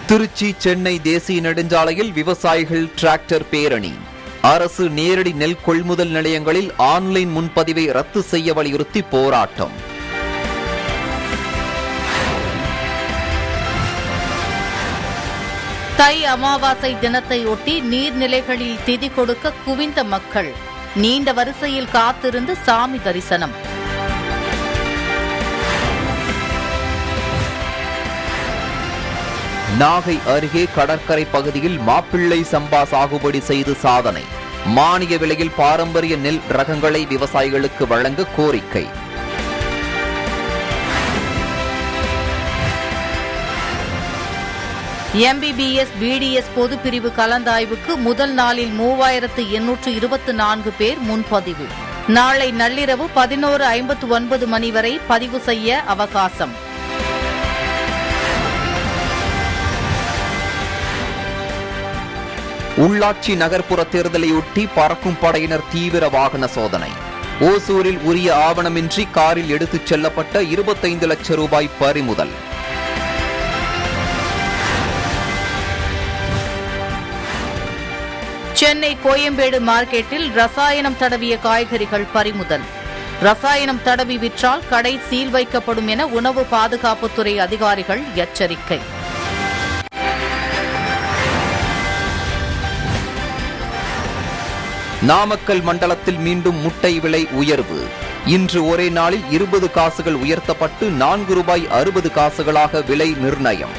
திருச்சி சென்னை தேசிய நெடுஞ்சாலையில் விவசாயிகள் டிராக்டர் பேரணி அரசு நேரடி நெல் கொள்முதல் நிலையங்களில் ஆன்லைன் முன்பதிவை ரத்து செய்ய வலியுறுத்தி போராட்டம் தை அமாவாசை தினத்தை ஒட்டி நீர்நிலைகளில் திதி கொடுக்க குவிந்த மக்கள் நீண்ட வரிசையில் காத்திருந்து சாமி தரிசனம் நாகை அருகே கடற்கரை பகுதியில் மாப்பிள்ளை சம்பா சாகுபடி செய்து சாதனை மானிய விலையில் பாரம்பரிய நெல் ரகங்களை விவசாயிகளுக்கு வழங்க கோரிக்கை எம்பிபிஎஸ் பிடிஎஸ் பொதுப்பிரிவு கலந்தாய்வுக்கு முதல் நாளில் மூவாயிரத்து எண்ணூற்று இருபத்தி நான்கு பேர் முன்பதிவு நாளை நள்ளிரவு பதினோரு ஐம்பத்து ஒன்பது மணி வரை பதிவு செய்ய அவகாசம் உள்ளாட்சி நகர்ப்புற தேர்தலையொட்டி பறக்கும் படையினர் தீவிர வாகன சோதனை ஓசூரில் உரிய ஆவணமின்றி காரில் எடுத்துச் செல்லப்பட்ட இருபத்தைந்து லட்சம் ரூபாய் பறிமுதல் சென்னை கோயம்பேடு மார்க்கெட்டில் ரசாயனம் தடவிய காய்கறிகள் பறிமுதல் ரசாயனம் தடவி விற்றால் கடை சீல் வைக்கப்படும் என உணவு பாதுகாப்புத்துறை அதிகாரிகள் எச்சரிக்கை நாமக்கல் மண்டலத்தில் மீண்டும் முட்டை விலை உயர்வு இன்று ஒரே நாளில் இருபது காசுகள் உயர்த்தப்பட்டு நான்கு ரூபாய் அறுபது காசுகளாக விலை நிர்ணயம்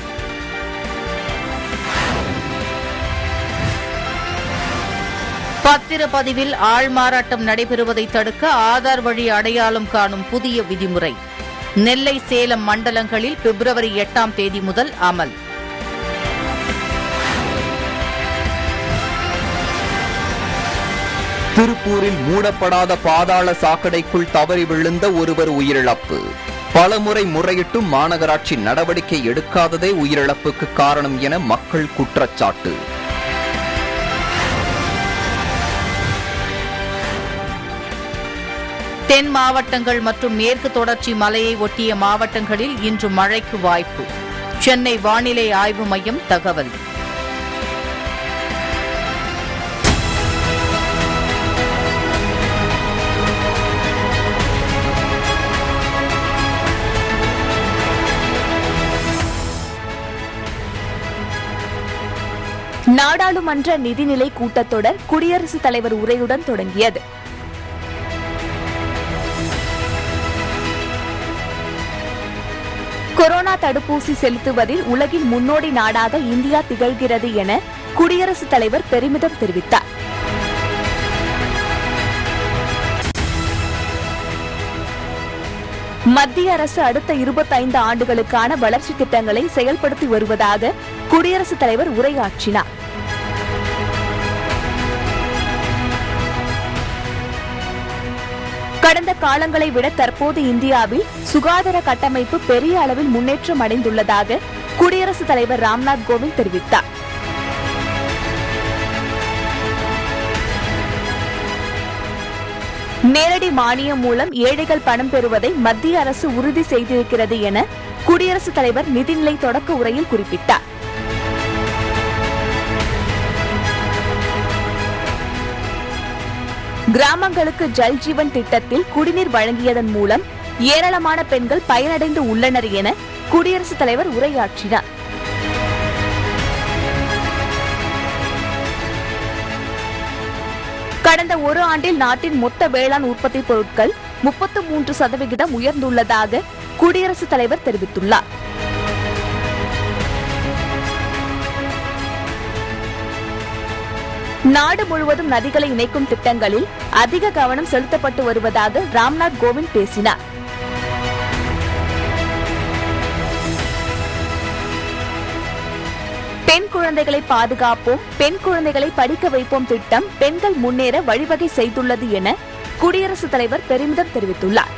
பத்திரப்பதிவில் ஆள்மாறாட்டம் நடைபெறுவதை தடுக்க ஆதார் வழி அடையாளம் காணும் புதிய விதிமுறை நெல்லை சேலம் மண்டலங்களில் பிப்ரவரி எட்டாம் தேதி முதல் அமல் திருப்பூரில் மூடப்படாத பாதாள சாக்கடைக்குள் தவறி விழுந்த ஒருவர் உயிரிழப்பு பலமுறை முறையிட்டும் மாநகராட்சி நடவடிக்கை எடுக்காததே உயிரிழப்புக்கு காரணம் என மக்கள் குற்றச்சாட்டு தென் மாவட்டங்கள் மற்றும் மேற்கு தொடர்ச்சி மலையை ஒட்டிய மாவட்டங்களில் இன்று மழைக்கு வாய்ப்பு சென்னை வானிலை ஆய்வு மையம் தகவல் நாடாளுமன்ற நிதிநிலை கூட்டத்தொடர் குடியரசுத் தலைவர் உரையுடன் தொடங்கியது கொரோனா தடுப்பூசி செலுத்துவதில் உலகின் முன்னோடி நாடாக இந்தியா திகழ்கிறது என குடியரசுத் தலைவர் பெருமிதம் தெரிவித்தார் மத்திய அரசு அடுத்த இருபத்தைந்து ஆண்டுகளுக்கான வளர்ச்சி திட்டங்களை செயல்படுத்தி வருவதாக குடியரசுத் தலைவர் உரையாற்றினார் கடந்த காலங்களை விட தற்போது இந்தியாவில் சுகாதார கட்டமைப்பு பெரிய அளவில் முன்னேற்றம் அடைந்துள்ளதாக குடியரசுத் தலைவர் ராம்நாத் கோவிந்த் தெரிவித்தார் நேரடி மானியம் மூலம் ஏழைகள் பணம் பெறுவதை மத்திய அரசு உறுதி செய்திருக்கிறது என குடியரசுத் தலைவர் நிதிநிலை தொடக்க உரையில் குறிப்பிட்டார் கிராமங்களுக்கு ஜல் ஜீவன் திட்டத்தில் குடிநீர் வழங்கியதன் மூலம் ஏராளமான பெண்கள் பயனடைந்து உள்ளனர் என குடியரசுத் தலைவர் உரையாற்றினார் கடந்த ஒரு ஆண்டில் நாட்டின் மொத்த வேளாண் உற்பத்தி பொருட்கள் முப்பத்து மூன்று சதவிகிதம் உயர்ந்துள்ளதாக குடியரசுத் தலைவர் தெரிவித்துள்ளார் நாடு முழுவதும் நதிகளை இணைக்கும் திட்டங்களில் அதிக கவனம் செலுத்தப்பட்டு வருவதாக ராம்நாத் கோவிந்த் பேசினார் பெண் குழந்தைகளை பாதுகாப்போம் பெண் குழந்தைகளை படிக்க வைப்போம் திட்டம் பெண்கள் முன்னேற வழிவகை செய்துள்ளது என குடியரசுத் தலைவர் பெருமிதம் தெரிவித்துள்ளார்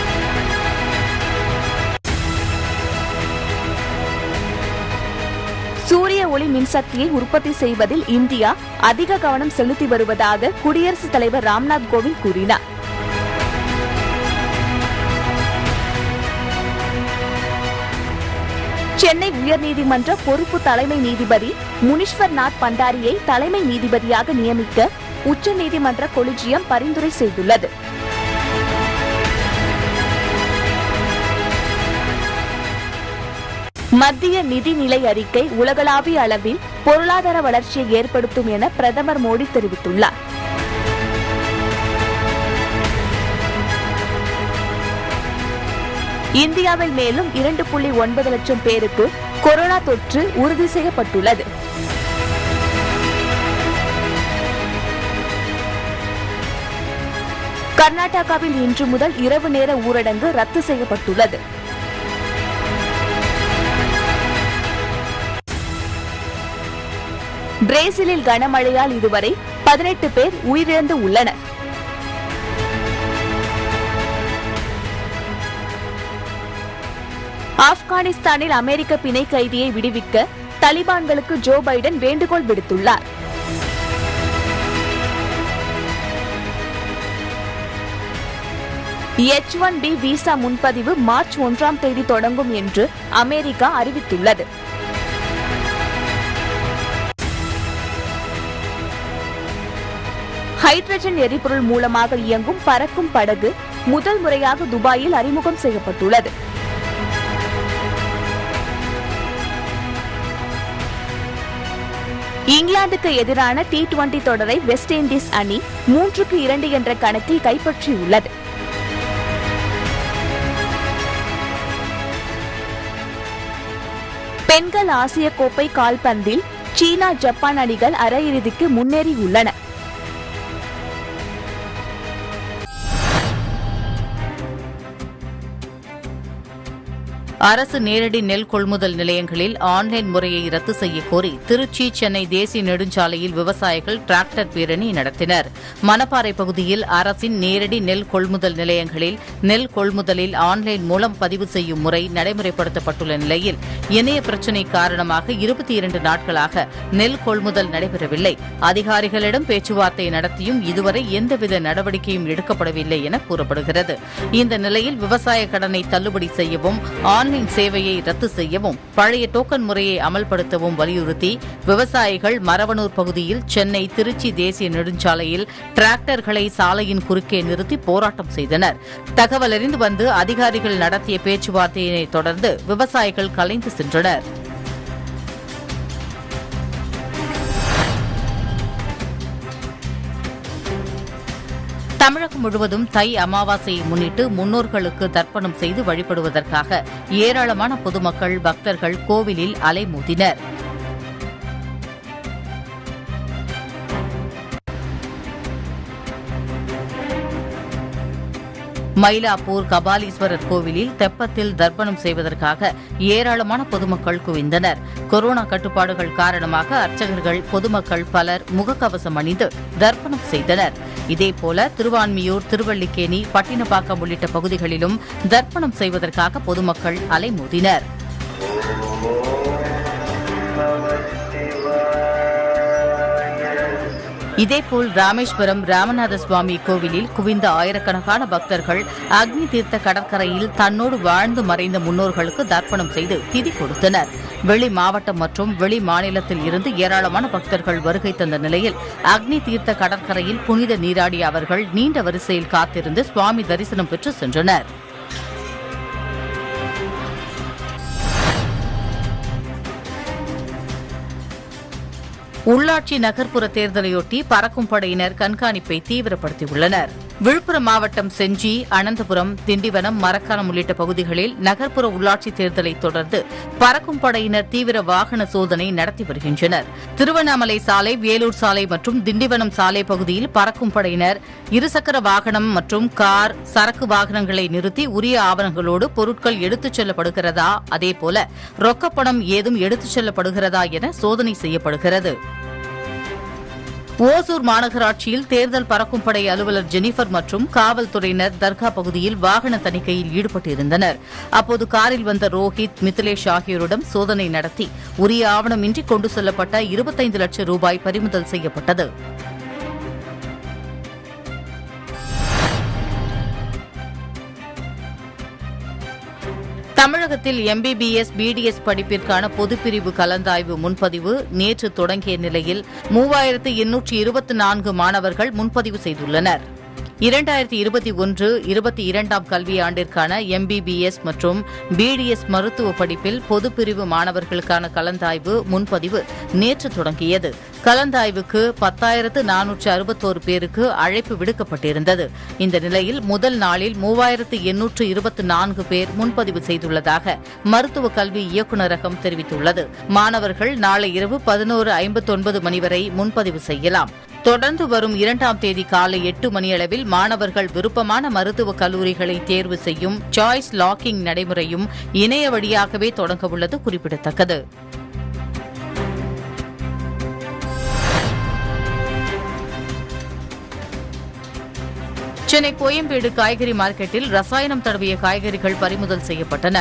சூரிய ஒளி மின்சக்தியை உற்பத்தி செய்வதில் இந்தியா அதிக கவனம் செலுத்தி வருவதாக குடியரசுத் தலைவர் ராம்நாத் கோவிந்த் கூறினார் சென்னை உயர்நீதிமன்ற பொறுப்பு தலைமை நீதிபதி முனீஸ்வர் நாத் பண்டாரியை தலைமை நீதிபதியாக நியமிக்க உச்சநீதிமன்ற கொலிஜியம் பரிந்துரை செய்துள்ளது மத்திய நிதிநிலை அறிக்கை உலகளாவிய அளவில் பொருளாதார வளர்ச்சியை ஏற்படுத்தும் என பிரதமர் மோடி தெரிவித்துள்ளார் இந்தியாவில் மேலும் இரண்டு புள்ளி ஒன்பது லட்சம் பேருக்கு கொரோனா தொற்று உறுதி செய்யப்பட்டுள்ளது கர்நாடகாவில் இன்று முதல் இரவு நேர ஊரடங்கு ரத்து செய்யப்பட்டுள்ளது பிரேசிலில் கனமழையால் இதுவரை பதினெட்டு பேர் உயிரிழந்து உள்ளனர் ஆப்கானிஸ்தானில் அமெரிக்க பிணை கைதியை விடுவிக்க தலிபான்களுக்கு ஜோ பைடன் வேண்டுகோள் விடுத்துள்ளார் எச் ஒன் பி விசா முன்பதிவு மார்ச் ஒன்றாம் தேதி தொடங்கும் என்று அமெரிக்கா அறிவித்துள்ளது ஹைட்ரஜன் எரிபொருள் மூலமாக இயங்கும் பறக்கும் படகு முதல் முறையாக துபாயில் அறிமுகம் செய்யப்பட்டுள்ளது இங்கிலாந்துக்கு எதிரான டி டுவெண்டி தொடரை வெஸ்ட் இண்டீஸ் அணி மூன்றுக்கு இரண்டு என்ற கணக்கில் கைப்பற்றியுள்ளது பெண்கள் ஆசிய கோப்பை கால்பந்தில் சீனா ஜப்பான் அணிகள் அரையிறுதிக்கு முன்னேறியுள்ளன அரசு நேரடி நெல் கொள்முதல் நிலையங்களில் ஆன்லைன் முறையை ரத்து செய்ய கோரி திருச்சி சென்னை தேசிய நெடுஞ்சாலையில் விவசாயிகள் டிராக்டர் பேரணி நடத்தினர் மணப்பாறை பகுதியில் அரசின் நேரடி நெல் கொள்முதல் நிலையங்களில் நெல் கொள்முதலில் ஆன்லைன் மூலம் பதிவு செய்யும் முறை நடைமுறைப்படுத்தப்பட்டுள்ள நிலையில் இணைய பிரச்சினை காரணமாக இருபத்தி இரண்டு நாட்களாக நெல் கொள்முதல் நடைபெறவில்லை அதிகாரிகளிடம் பேச்சுவார்த்தை நடத்தியும் இதுவரை எந்தவித நடவடிக்கையும் எடுக்கப்படவில்லை என கூறப்படுகிறது இந்த நிலையில் விவசாய கடனை தள்ளுபடி செய்யவும் ஆன்லைன் சேவையை ரத்து செய்யவும் பழைய டோக்கன் முறையை அமல்படுத்தவும் வலியுறுத்தி விவசாயிகள் மரவனூர் பகுதியில் சென்னை திருச்சி தேசிய நெடுஞ்சாலையில் டிராக்டர்களை சாலையின் குறுக்கே நிறுத்தி போராட்டம் செய்தனர் தகவல் அறிந்து வந்து அதிகாரிகள் நடத்திய பேச்சுவார்த்தையினை தொடர்ந்து விவசாயிகள் கலைந்து சென்றனர் தமிழகம் முழுவதும் தை அமாவாசையை முன்னிட்டு முன்னோர்களுக்கு தர்ப்பணம் செய்து வழிபடுவதற்காக ஏராளமான பொதுமக்கள் பக்தர்கள் கோவிலில் அலைமோதினர் மயிலாப்பூர் கபாலீஸ்வரர் கோவிலில் தெப்பத்தில் தர்ப்பணம் செய்வதற்காக ஏராளமான பொதுமக்கள் குவிந்தனர் கொரோனா கட்டுப்பாடுகள் காரணமாக அர்ச்சகர்கள் பொதுமக்கள் பலர் முகக்கவசம் அணிந்து தர்ப்பணம் செய்தனர் இதேபோல திருவான்மியூர் திருவல்லிக்கேணி பட்டினப்பாக்கம் உள்ளிட்ட பகுதிகளிலும் தர்ப்பணம் செய்வதற்காக பொதுமக்கள் அலைமோதினர் இதேபோல் ராமேஸ்வரம் ராமநாத சுவாமி கோவிலில் குவிந்த ஆயிரக்கணக்கான பக்தர்கள் அக்னி தீர்த்த கடற்கரையில் தன்னோடு வாழ்ந்து மறைந்த முன்னோர்களுக்கு தர்ப்பணம் செய்து திதி கொடுத்தனர் வெளி மாவட்டம் மற்றும் வெளி மாநிலத்தில் இருந்து ஏராளமான பக்தர்கள் வருகை தந்த நிலையில் அக்னி தீர்த்த கடற்கரையில் புனித நீராடிய அவர்கள் நீண்ட வரிசையில் காத்திருந்து சுவாமி தரிசனம் பெற்று சென்றனர் உள்ளாட்சி நகர்ப்புற தேர்தலையொட்டி பறக்கும் படையினர் கண்காணிப்பை தீவிரப்படுத்தியுள்ளனர் விழுப்புரம் மாவட்டம் செஞ்சி அனந்தபுரம் திண்டிவனம் மரக்காணம் உள்ளிட்ட பகுதிகளில் நகர்ப்புற உள்ளாட்சி தேர்தலை தொடர்ந்து பறக்கும் படையினர் தீவிர வாகன சோதனை நடத்தி வருகின்றனர் திருவண்ணாமலை சாலை வேலூர் சாலை மற்றும் திண்டிவனம் சாலை பகுதியில் பறக்கும் படையினர் இருசக்கர வாகனம் மற்றும் கார் சரக்கு வாகனங்களை நிறுத்தி உரிய ஆவணங்களோடு பொருட்கள் எடுத்துச் செல்லப்படுகிறதா அதேபோல ரொக்கப்பணம் ஏதும் எடுத்துச் செல்லப்படுகிறதா என சோதனை செய்யப்படுகிறது ஓசூர் மாநகராட்சியில் தேர்தல் பறக்கும் படை அலுவலர் ஜெனிஃபர் மற்றும் காவல்துறையினர் தர்கா பகுதியில் வாகன தணிக்கையில் ஈடுபட்டிருந்தனர் அப்போது காரில் வந்த ரோஹித் மிதிலேஷ் ஆகியோரிடம் சோதனை நடத்தி உரிய ஆவணமின்றி கொண்டு செல்லப்பட்ட இருபத்தைந்து லட்சம் ரூபாய் பறிமுதல் செய்யப்பட்டது தமிழகத்தில் எம்பிபிஎஸ் பிடிஎஸ் படிப்பிற்கான பொதுப்பிரிவு கலந்தாய்வு முன்பதிவு நேற்று தொடங்கிய நிலையில் மூவாயிரத்து எண்ணூற்று இருபத்தி நான்கு மாணவர்கள் முன்பதிவு செய்துள்ளனர் இரண்டாயிரத்தி இருபத்தி ஒன்று இருபத்தி இரண்டாம் கல்வியாண்டிற்கான எம்பிபிஎஸ் மற்றும் பிடிஎஸ் மருத்துவ படிப்பில் பொதுப்பிரிவு மாணவர்களுக்கான கலந்தாய்வு முன்பதிவு நேற்று தொடங்கியது கலந்தாய்வுக்கு பத்தாயிரத்து நானூற்று அறுபத்தோரு பேருக்கு அழைப்பு விடுக்கப்பட்டிருந்தது இந்த நிலையில் முதல் நாளில் மூவாயிரத்து எண்ணூற்று இருபத்தி நான்கு பேர் முன்பதிவு செய்துள்ளதாக மருத்துவ கல்வி இயக்குநரகம் தெரிவித்துள்ளது மாணவர்கள் நாளை இரவு பதினோரு ஐம்பத்தொன்பது மணி வரை முன்பதிவு செய்யலாம் தொடர்ந்து வரும் இரண்டாம் தேதி காலை எட்டு மணியளவில் மாணவர்கள் விருப்பமான மருத்துவக் கல்லூரிகளை தேர்வு செய்யும் சாய்ஸ் லாக்கிங் நடைமுறையும் இணைய வழியாகவே தொடங்கவுள்ளது குறிப்பிடத்தக்கது சென்னை கோயம்பேடு காய்கறி மார்க்கெட்டில் ரசாயனம் தடவிய காய்கறிகள் பறிமுதல் செய்யப்பட்டன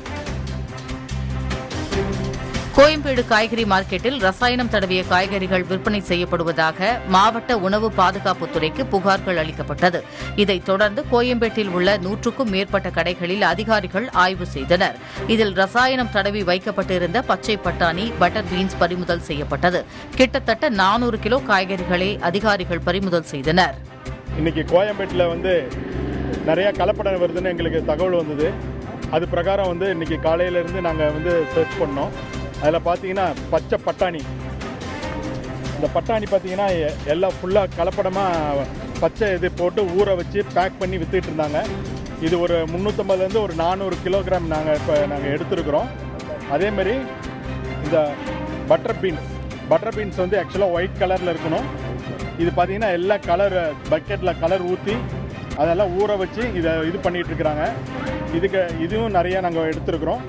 கோயம்பேடு காய்கறி மார்க்கெட்டில் ரசாயனம் தடவிய காய்கறிகள் விற்பனை செய்யப்படுவதாக மாவட்ட உணவு பாதுகாப்புத்துறைக்கு புகார்கள் அளிக்கப்பட்டது இதைத் தொடர்ந்து கோயம்பேட்டில் உள்ள நூற்றுக்கும் மேற்பட்ட கடைகளில் அதிகாரிகள் ஆய்வு செய்தனர் இதில் ரசாயனம் தடவி வைக்கப்பட்டிருந்த பச்சை பட்டாணி பட்டர் பீன்ஸ் பறிமுதல் செய்யப்பட்டது கிட்டத்தட்ட நானூறு கிலோ காய்கறிகளை அதிகாரிகள் பறிமுதல் செய்தனர் இன்னைக்கு கோயம்பேட்டில் வந்து நிறைய கலப்படம் வருதுன்னு எங்களுக்கு தகவல் வந்தது அது பிரகாரம் வந்து இன்னைக்கு காலையிலேருந்து நாங்கள் வந்து சர்ச் பண்ணோம் அதில் பார்த்தீங்கன்னா பச்சை பட்டாணி இந்த பட்டாணி பார்த்தீங்கன்னா எ- எல்லாம் ஃபுல்லாக கலப்படமாக பச்சை இது போட்டு ஊற வச்சு பேக் பண்ணி வித்துட்டு இருந்தாங்க இது ஒரு முந்நூற்றம்பதுலேருந்து ஒரு நானூறு கிலோகிராம் நாங்கள் இப்போ நாங்கள் எடுத்துருக்குறோம் அதேமாரி இந்த பட்டர் பீன்ஸ் பட்டர் பீன்ஸ் வந்து ஆக்சுவலாக ஒயிட் கலரில் இருக்கணும் இது பார்த்தீங்கன்னா எல்லா கலர் பக்கெட்டில் கலர் ஊற்றி அதெல்லாம் ஊற வச்சு இதை இது பண்ணிட்டு இருக்கிறாங்க இதுக்கு இதுவும் நிறைய நாங்கள் எடுத்துருக்குறோம்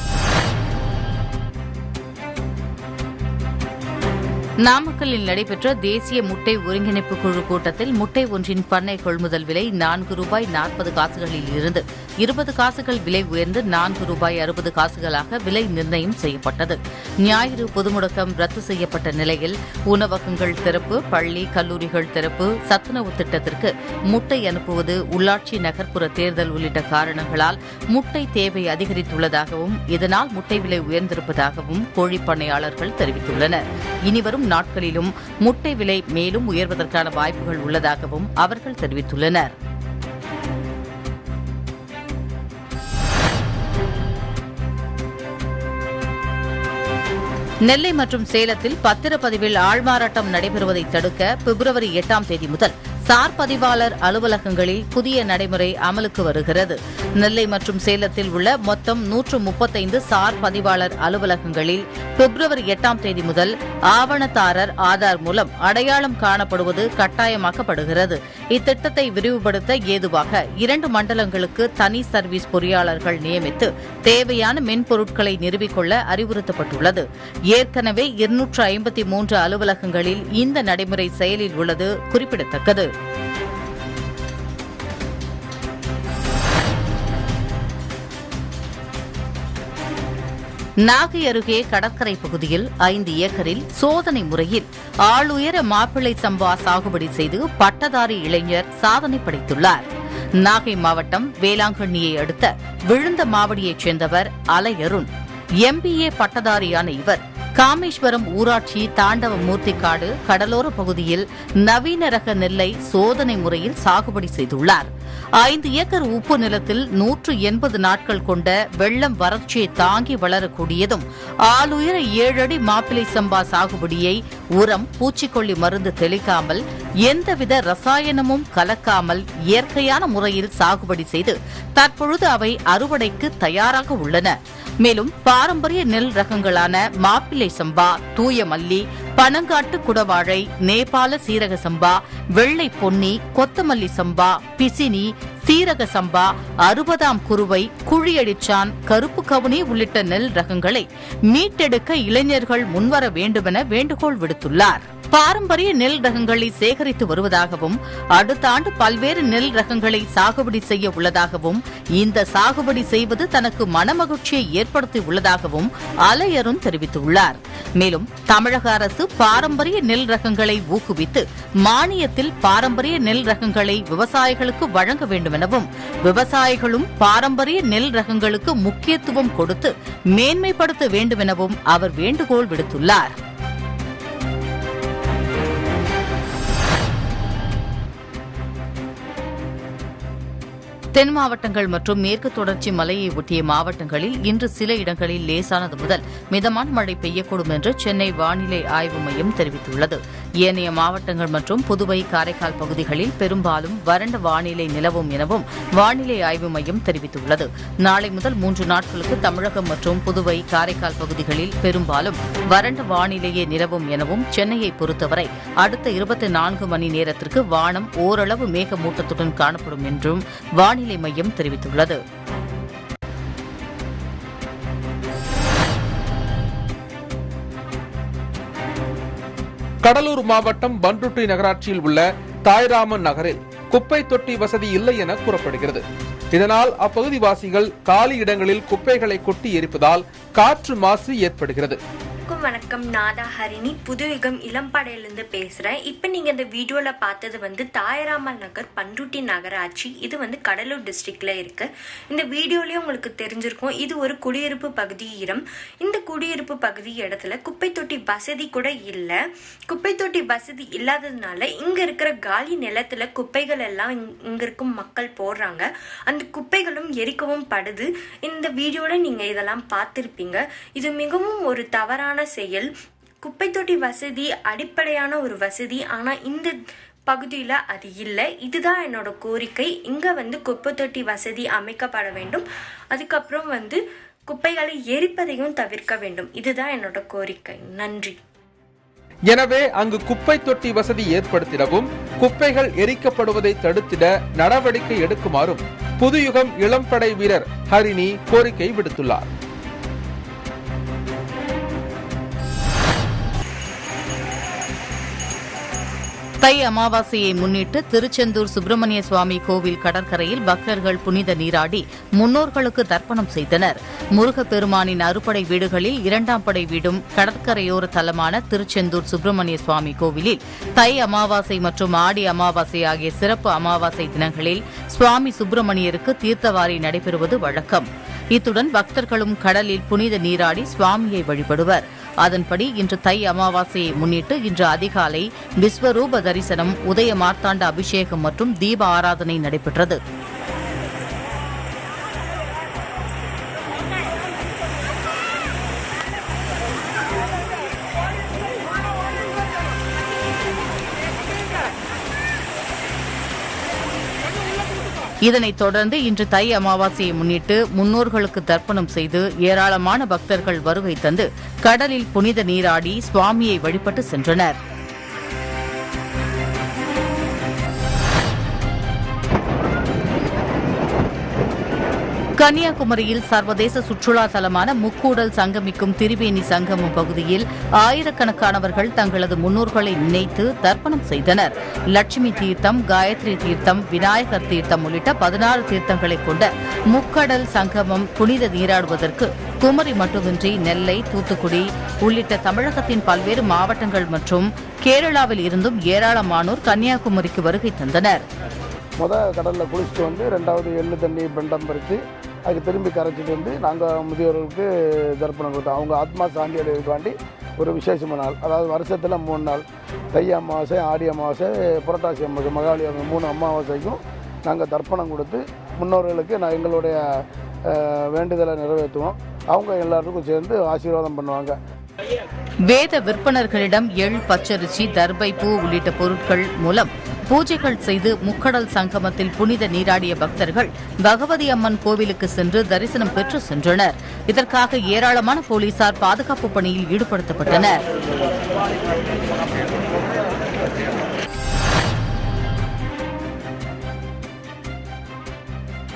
நாமக்கல்லில் நடைபெற்ற தேசிய முட்டை ஒருங்கிணைப்பு குழு கூட்டத்தில் முட்டை ஒன்றின் பண்ணை கொள்முதல் விலை நான்கு ரூபாய் நாற்பது காசுகளில் இருந்து இருபது காசுகள் விலை உயர்ந்து நான்கு ரூபாய் அறுபது காசுகளாக விலை நிர்ணயம் செய்யப்பட்டது ஞாயிறு பொதுமுடக்கம் ரத்து செய்யப்பட்ட நிலையில் உணவகங்கள் திறப்பு பள்ளி கல்லூரிகள் திறப்பு சத்துணவு திட்டத்திற்கு முட்டை அனுப்புவது உள்ளாட்சி நகர்ப்புற தேர்தல் உள்ளிட்ட காரணங்களால் முட்டை தேவை அதிகரித்துள்ளதாகவும் இதனால் முட்டை விலை உயர்ந்திருப்பதாகவும் கோழிப் பண்ணையாளர்கள் தெரிவித்துள்ளனர் இனிவரும் நாட்களிலும் முட்டை விலை மேலும் உயர்வதற்கான வாய்ப்புகள் உள்ளதாகவும் அவர்கள் தெரிவித்துள்ளனர் நெல்லை மற்றும் சேலத்தில் பத்திரப்பதிவில் ஆள்மாறாட்டம் நடைபெறுவதை தடுக்க பிப்ரவரி எட்டாம் தேதி முதல் சார் பதிவாளர் அலுவலகங்களில் புதிய நடைமுறை அமலுக்கு வருகிறது நெல்லை மற்றும் சேலத்தில் உள்ள மொத்தம் நூற்று முப்பத்தைந்து சார் பதிவாளர் அலுவலகங்களில் பிப்ரவரி எட்டாம் தேதி முதல் ஆவணத்தாரர் ஆதார் மூலம் அடையாளம் காணப்படுவது கட்டாயமாக்கப்படுகிறது இத்திட்டத்தை விரிவுபடுத்த ஏதுவாக இரண்டு மண்டலங்களுக்கு தனி சர்வீஸ் பொறியாளர்கள் நியமித்து தேவையான மென்பொருட்களை நிறுவிக்கொள்ள அறிவுறுத்தப்பட்டுள்ளது ஏற்கனவே இருநூற்று ஐம்பத்தி மூன்று அலுவலகங்களில் இந்த நடைமுறை செயலில் உள்ளது குறிப்பிடத்தக்கது நாகை அருகே கடற்கரை பகுதியில் ஐந்து ஏக்கரில் சோதனை முறையில் ஆளுயர மாப்பிள்ளை சம்பா சாகுபடி செய்து பட்டதாரி இளைஞர் சாதனை படைத்துள்ளார் நாகை மாவட்டம் வேளாங்கண்ணியை அடுத்த விழுந்த மாவடியைச் சேர்ந்தவர் அலையருண் எம்பிஏ பட்டதாரியான இவர் காமேஸ்வரம் ஊராட்சி தாண்டவ மூர்த்திக்காடு கடலோர பகுதியில் நவீன ரக நெல்லை சோதனை முறையில் சாகுபடி செய்துள்ளார் ஐந்து ஏக்கர் உப்பு நிலத்தில் நூற்று எண்பது நாட்கள் கொண்ட வெள்ளம் வறட்சியை தாங்கி வளரக்கூடியதும் ஆளுயர ஏழடி மாப்பிளை சம்பா சாகுபடியை உரம் பூச்சிக்கொல்லி மருந்து தெளிக்காமல் எந்தவித ரசாயனமும் கலக்காமல் இயற்கையான முறையில் சாகுபடி செய்து தற்பொழுது அவை அறுவடைக்கு தயாராக உள்ளன மேலும் பாரம்பரிய நெல் ரகங்களான மாப்பிள்ளை சம்பா தூய மல்லி பனங்காட்டு குடவாழை நேபாள சீரக சம்பா வெள்ளை பொன்னி கொத்தமல்லி சம்பா பிசினி சீரக சம்பா அறுபதாம் குருவை குழியடிச்சான் கருப்பு கவுனி உள்ளிட்ட நெல் ரகங்களை மீட்டெடுக்க இளைஞர்கள் முன்வர வேண்டுமென வேண்டுகோள் விடுத்துள்ளார் பாரம்பரிய நெல் ரகங்களை சேகரித்து வருவதாகவும் அடுத்த ஆண்டு பல்வேறு நெல் ரகங்களை சாகுபடி செய்ய உள்ளதாகவும் இந்த சாகுபடி செய்வது தனக்கு மனமகிழ்ச்சியை ஏற்படுத்தி உள்ளதாகவும் அலையருண் தெரிவித்துள்ளார் மேலும் தமிழக அரசு பாரம்பரிய நெல் ரகங்களை ஊக்குவித்து மானியத்தில் பாரம்பரிய நெல் ரகங்களை விவசாயிகளுக்கு வழங்க வேண்டும் எனவும் விவசாயிகளும் பாரம்பரிய நெல் ரகங்களுக்கு முக்கியத்துவம் கொடுத்து மேன்மைப்படுத்த வேண்டும் எனவும் அவர் வேண்டுகோள் விடுத்துள்ளார் தென் மாவட்டங்கள் மற்றும் மேற்கு தொடர்ச்சி மலையை ஒட்டிய மாவட்டங்களில் இன்று சில இடங்களில் லேசானது முதல் மிதமான மழை பெய்யக்கூடும் என்று சென்னை வானிலை ஆய்வு மையம் தெரிவித்துள்ளது ஏனைய மாவட்டங்கள் மற்றும் புதுவை காரைக்கால் பகுதிகளில் பெரும்பாலும் வறண்ட வானிலை நிலவும் எனவும் வானிலை ஆய்வு மையம் தெரிவித்துள்ளது நாளை முதல் மூன்று நாட்களுக்கு தமிழகம் மற்றும் புதுவை காரைக்கால் பகுதிகளில் பெரும்பாலும் வறண்ட வானிலையே நிலவும் எனவும் சென்னையை பொறுத்தவரை அடுத்த இருபத்தி நான்கு மணி நேரத்திற்கு வானம் ஓரளவு மேகமூட்டத்துடன் காணப்படும் என்றும் வானிலை மையம் தெரிவித்துள்ளது கடலூர் மாவட்டம் பன்ருட்டி நகராட்சியில் உள்ள தாய்ராமன் நகரில் குப்பை தொட்டி வசதி இல்லை என கூறப்படுகிறது இதனால் அப்பகுதி வாசிகள் காலி இடங்களில் குப்பைகளை கொட்டி எரிப்பதால் காற்று மாசு ஏற்படுகிறது வணக்கம் வணக்கம் நாதா ஹரிணி புதுயுகம் இளம்படையிலேருந்து பேசுகிறேன் இப்போ நீங்கள் இந்த வீடியோவில் பார்த்தது வந்து தாயராமன் நகர் பண்ருட்டி நகராட்சி இது வந்து கடலூர் டிஸ்ட்ரிக்டில் இருக்குது இந்த வீடியோலேயே உங்களுக்கு தெரிஞ்சிருக்கும் இது ஒரு குடியிருப்பு பகுதி இடம் இந்த குடியிருப்பு பகுதி இடத்துல குப்பை தொட்டி வசதி கூட இல்லை குப்பை தொட்டி வசதி இல்லாததுனால இங்கே இருக்கிற காலி நிலத்தில் குப்பைகள் எல்லாம் இங்கே இருக்கும் மக்கள் போடுறாங்க அந்த குப்பைகளும் எரிக்கவும் படுது இந்த வீடியோவில் நீங்கள் இதெல்லாம் பார்த்துருப்பீங்க இது மிகவும் ஒரு தவறான செயல் குப்பை தொட்டி வசதி அடிப்படையான ஒரு வசதி ஆனால் இந்த பகுதியில் அது இல்லை இதுதான் என்னோட கோரிக்கை இங்கே வந்து குப்பை தொட்டி வசதி அமைக்கப்பட வேண்டும் அதுக்கப்புறம் வந்து குப்பைகளை எரிப்பதையும் தவிர்க்க வேண்டும் இதுதான் என்னோட கோரிக்கை நன்றி எனவே அங்கு குப்பை தொட்டி வசதி ஏற்படுத்திடவும் குப்பைகள் எரிக்கப்படுவதை தடுத்திட நடவடிக்கை எடுக்குமாறும் புதுயுகம் இளம்படை வீரர் ஹரிணி கோரிக்கை விடுத்துள்ளார் தை அமாவாசையை முன்னிட்டு திருச்செந்தூர் சுப்பிரமணிய சுவாமி கோவில் கடற்கரையில் பக்தர்கள் புனித நீராடி முன்னோர்களுக்கு தர்ப்பணம் செய்தனர் முருகப்பெருமானின் அறுபடை வீடுகளில் இரண்டாம் படை வீடும் கடற்கரையோர தலமான திருச்செந்தூர் சுப்பிரமணிய சுவாமி கோவிலில் தை அமாவாசை மற்றும் ஆடி அமாவாசை ஆகிய சிறப்பு அமாவாசை தினங்களில் சுவாமி சுப்பிரமணியருக்கு தீர்த்தவாரி நடைபெறுவது வழக்கம் இத்துடன் பக்தர்களும் கடலில் புனித நீராடி சுவாமியை வழிபடுவர் அதன்படி இன்று தை அமாவாசையை முன்னிட்டு இன்று அதிகாலை விஸ்வரூப தரிசனம் உதய மார்த்தாண்ட அபிஷேகம் மற்றும் தீப ஆராதனை நடைபெற்றது இதனைத் தொடர்ந்து இன்று தை அமாவாசையை முன்னிட்டு முன்னோர்களுக்கு தர்ப்பணம் செய்து ஏராளமான பக்தர்கள் வருகை தந்து கடலில் புனித நீராடி சுவாமியை வழிபட்டு சென்றனர் கன்னியாகுமரியில் சர்வதேச சுற்றுலா தலமான முக்கூடல் சங்கமிக்கும் திரிவேணி சங்கமம் பகுதியில் ஆயிரக்கணக்கானவர்கள் தங்களது முன்னோர்களை நினைத்து தர்ப்பணம் செய்தனர் லட்சுமி தீர்த்தம் காயத்ரி தீர்த்தம் விநாயகர் தீர்த்தம் உள்ளிட்ட பதினாறு தீர்த்தங்களை கொண்ட முக்கடல் சங்கமம் புனித நீராடுவதற்கு குமரி மட்டுமின்றி நெல்லை தூத்துக்குடி உள்ளிட்ட தமிழகத்தின் பல்வேறு மாவட்டங்கள் மற்றும் கேரளாவில் இருந்தும் ஏராளமானோர் கன்னியாகுமரிக்கு வருகை தந்தனர் முத கடலில் குளிச்சுட்டு வந்து ரெண்டாவது எள்ளு தண்ணி பெண்டம் பறித்து அதுக்கு திரும்பி கரைச்சிட்டு வந்து நாங்கள் முதியோர்களுக்கு தர்ப்பணம் கொடுத்தோம் அவங்க ஆத்மா சாந்தி அடைவதற்காண்டி ஒரு விசேஷமான நாள் அதாவது வருஷத்தில் மூணு நாள் தை அமாவாசை ஆடி அமாவாசை புரட்டாசி அமாவாசை மகாளி அமாவாசை மூணு அமாவாசைக்கும் நாங்கள் தர்ப்பணம் கொடுத்து முன்னோர்களுக்கு நான் எங்களுடைய அஹ், வேண்டுதலை நிறைவேற்றுவோம் அவங்க எல்லாருக்கும் சேர்ந்து ஆசீர்வாதம் பண்ணுவாங்க வேத விற்பனர்களிடம் எள் பச்சரிசி தர்பை பூ உள்ளிட்ட பொருட்கள் மூலம் பூஜைகள் செய்து முக்கடல் சங்கமத்தில் புனித நீராடிய பக்தர்கள் பகவதி அம்மன் கோவிலுக்கு சென்று தரிசனம் பெற்று சென்றனர் இதற்காக ஏராளமான போலீசார் பாதுகாப்பு பணியில் ஈடுபடுத்தப்பட்டனர்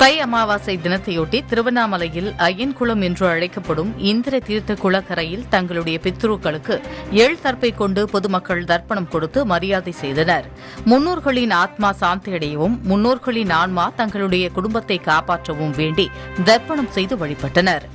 தை அமாவாசை தினத்தையொட்டி திருவண்ணாமலையில் ஐயன்குளம் என்று அழைக்கப்படும் இந்திர தீர்த்த குளக்கரையில் தங்களுடைய பித்ருக்களுக்கு எள் தர்ப்பை கொண்டு பொதுமக்கள் தர்ப்பணம் கொடுத்து மரியாதை செய்தனர் முன்னோர்களின் ஆத்மா சாந்தியடையவும் முன்னோர்களின் ஆன்மா தங்களுடைய குடும்பத்தை காப்பாற்றவும் வேண்டி தர்ப்பணம் செய்து வழிபட்டனர்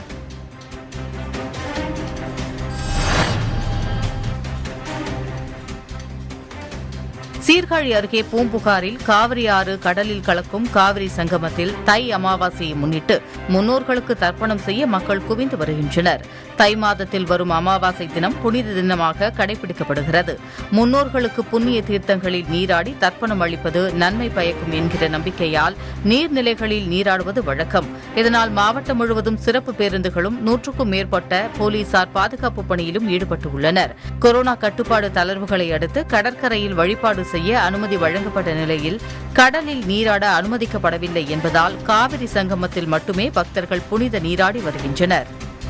சீர்காழி அருகே பூம்புகாரில் காவிரி ஆறு கடலில் கலக்கும் காவிரி சங்கமத்தில் தை அமாவாசையை முன்னிட்டு முன்னோர்களுக்கு தர்ப்பணம் செய்ய மக்கள் குவிந்து வருகின்றனர் தை மாதத்தில் வரும் அமாவாசை தினம் புனித தினமாக கடைபிடிக்கப்படுகிறது முன்னோர்களுக்கு புண்ணிய தீர்த்தங்களில் நீராடி தர்ப்பணம் அளிப்பது நன்மை பயக்கும் என்கிற நம்பிக்கையால் நீர்நிலைகளில் நீராடுவது வழக்கம் இதனால் மாவட்டம் முழுவதும் சிறப்பு பேருந்துகளும் நூற்றுக்கும் மேற்பட்ட போலீசார் பாதுகாப்பு பணியிலும் ஈடுபட்டுள்ளனர் கொரோனா கட்டுப்பாடு தளர்வுகளை அடுத்து கடற்கரையில் வழிபாடு செய்ய அனுமதி வழங்கப்பட்ட நிலையில் கடலில் நீராட அனுமதிக்கப்படவில்லை என்பதால் காவிரி சங்கமத்தில் மட்டுமே பக்தர்கள் புனித நீராடி வருகின்றனர்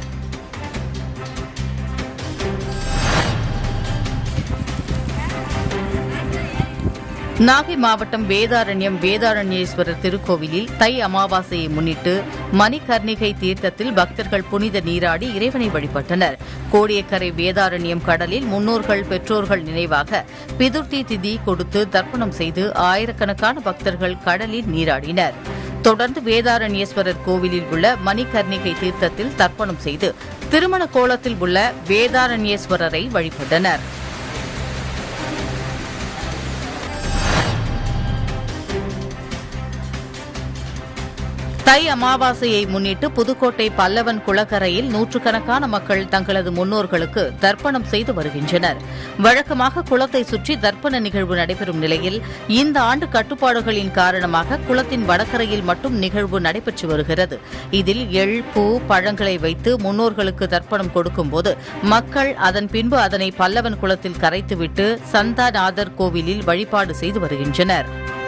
நாகை மாவட்டம் வேதாரண்யம் வேதாரண்யேஸ்வரர் திருக்கோவிலில் தை அமாவாசையை முன்னிட்டு மணிகர்ணிகை தீர்த்தத்தில் பக்தர்கள் புனித நீராடி இறைவனை வழிபட்டனர் கோடியக்கரை வேதாரண்யம் கடலில் முன்னோர்கள் பெற்றோர்கள் நினைவாக பிதுர்த்தி திதி கொடுத்து தர்ப்பணம் செய்து ஆயிரக்கணக்கான பக்தர்கள் கடலில் நீராடினர் தொடர்ந்து வேதாரண்யேஸ்வரர் கோவிலில் உள்ள மணிகர்ணிகை தீர்த்தத்தில் தர்ப்பணம் செய்து திருமண கோலத்தில் உள்ள வேதாரண்யேஸ்வரரை வழிபட்டனர் தை அமாவாசையை முன்னிட்டு புதுக்கோட்டை பல்லவன் குளக்கரையில் நூற்றுக்கணக்கான மக்கள் தங்களது முன்னோர்களுக்கு தர்ப்பணம் செய்து வருகின்றனர் வழக்கமாக குளத்தை சுற்றி தர்ப்பண நிகழ்வு நடைபெறும் நிலையில் இந்த ஆண்டு கட்டுப்பாடுகளின் காரணமாக குளத்தின் வடகரையில் மட்டும் நிகழ்வு நடைபெற்று வருகிறது இதில் எள் பூ பழங்களை வைத்து முன்னோர்களுக்கு தர்ப்பணம் கொடுக்கும்போது மக்கள் அதன் பின்பு அதனை பல்லவன் குளத்தில் கரைத்துவிட்டு சந்தாநாதர் கோவிலில் வழிபாடு செய்து வருகின்றனர்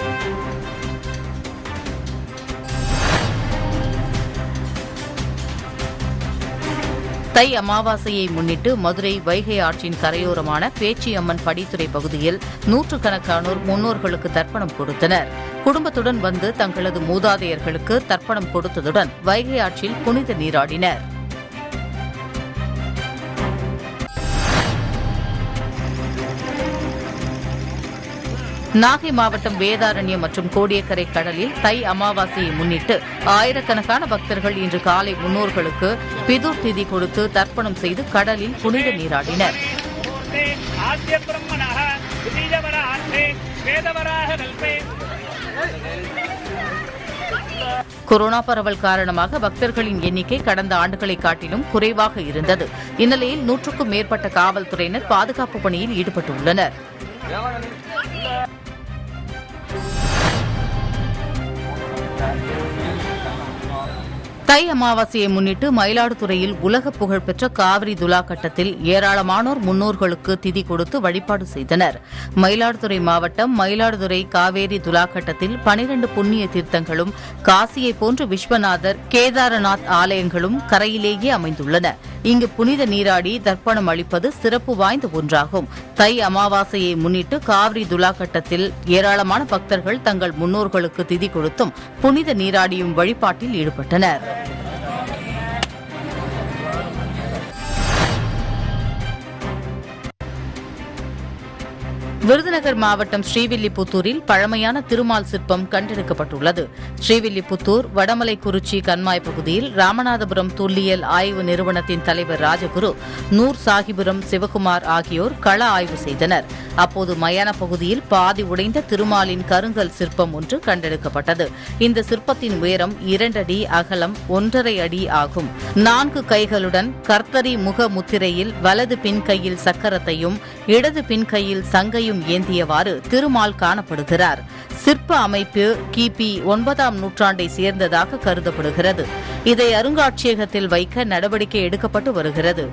தை அமாவாசையை முன்னிட்டு மதுரை வைகை ஆற்றின் கரையோரமான பேச்சியம்மன் படித்துறை பகுதியில் நூற்றுக்கணக்கானோர் முன்னோர்களுக்கு தர்ப்பணம் கொடுத்தனர் குடும்பத்துடன் வந்து தங்களது மூதாதையர்களுக்கு தர்ப்பணம் கொடுத்ததுடன் வைகை ஆற்றில் புனித நீராடினர் நாகை மாவட்டம் வேதாரண்யம் மற்றும் கோடியக்கரை கடலில் தை அமாவாசையை முன்னிட்டு ஆயிரக்கணக்கான பக்தர்கள் இன்று காலை முன்னோர்களுக்கு பிதுர் திதி கொடுத்து தர்ப்பணம் செய்து கடலில் புனித நீராடினர் आद्य ब्रह्मणः द्वितीयवरार्थे वेदवराह कल्पे கொரோனா பரவல் காரணமாக பக்தர்களின் எண்ணிக்கை கடந்த ஆண்டுகளை காட்டிலும் குறைவாக இருந்தது இந்நிலையில் நூற்றுக்கும் மேற்பட்ட காவல்துறையினர் பாதுகாப்பு பணியில் ஈடுபட்டுள்ளனர் தை அமாவாசையை முன்னிட்டு மயிலாடுதுறையில் உலக புகழ்பெற்ற காவிரி துலா கட்டத்தில் ஏராளமானோர் முன்னோர்களுக்கு திதி கொடுத்து வழிபாடு செய்தனர் மயிலாடுதுறை மாவட்டம் மயிலாடுதுறை காவேரி துலா கட்டத்தில் பனிரண்டு புண்ணிய தீர்த்தங்களும் காசியை போன்று விஸ்வநாதர் கேதாரநாத் ஆலயங்களும் கரையிலேயே அமைந்துள்ளன இங்கு புனித நீராடி தர்ப்பணம் அளிப்பது சிறப்பு வாய்ந்த ஒன்றாகும் தை அமாவாசையை முன்னிட்டு காவிரி துலா கட்டத்தில் ஏராளமான பக்தர்கள் தங்கள் முன்னோர்களுக்கு திதி கொடுத்தும் புனித நீராடியும் வழிபாட்டில் ஈடுபட்டனர் விருதுநகர் மாவட்டம் ஸ்ரீவில்லிபுத்தூரில் பழமையான திருமால் சிற்பம் கண்டெடுக்கப்பட்டுள்ளது ஸ்ரீவில்லிபுத்தூர் வடமலைக்குறிச்சி கண்மாய் பகுதியில் ராமநாதபுரம் தொல்லியல் ஆய்வு நிறுவனத்தின் தலைவர் ராஜகுரு நூர் சாகிபுரம் சிவகுமார் ஆகியோர் கள ஆய்வு செய்தனர் அப்போது மயான பகுதியில் பாதி உடைந்த திருமாலின் கருங்கல் சிற்பம் ஒன்று கண்டெடுக்கப்பட்டது இந்த சிற்பத்தின் உயரம் இரண்டடி அகலம் ஒன்றரை அடி ஆகும் நான்கு கைகளுடன் கர்த்தரி முக முத்திரையில் வலது பின் கையில் சக்கரத்தையும் இடது பின் கையில் சங்கையும் ஏந்தியவாறு திருமால் காணப்படுகிறார் சிற்ப அமைப்பு கிபி ஒன்பதாம் நூற்றாண்டை சேர்ந்ததாக கருதப்படுகிறது இதை அருங்காட்சியகத்தில் வைக்க நடவடிக்கை எடுக்கப்பட்டு வருகிறது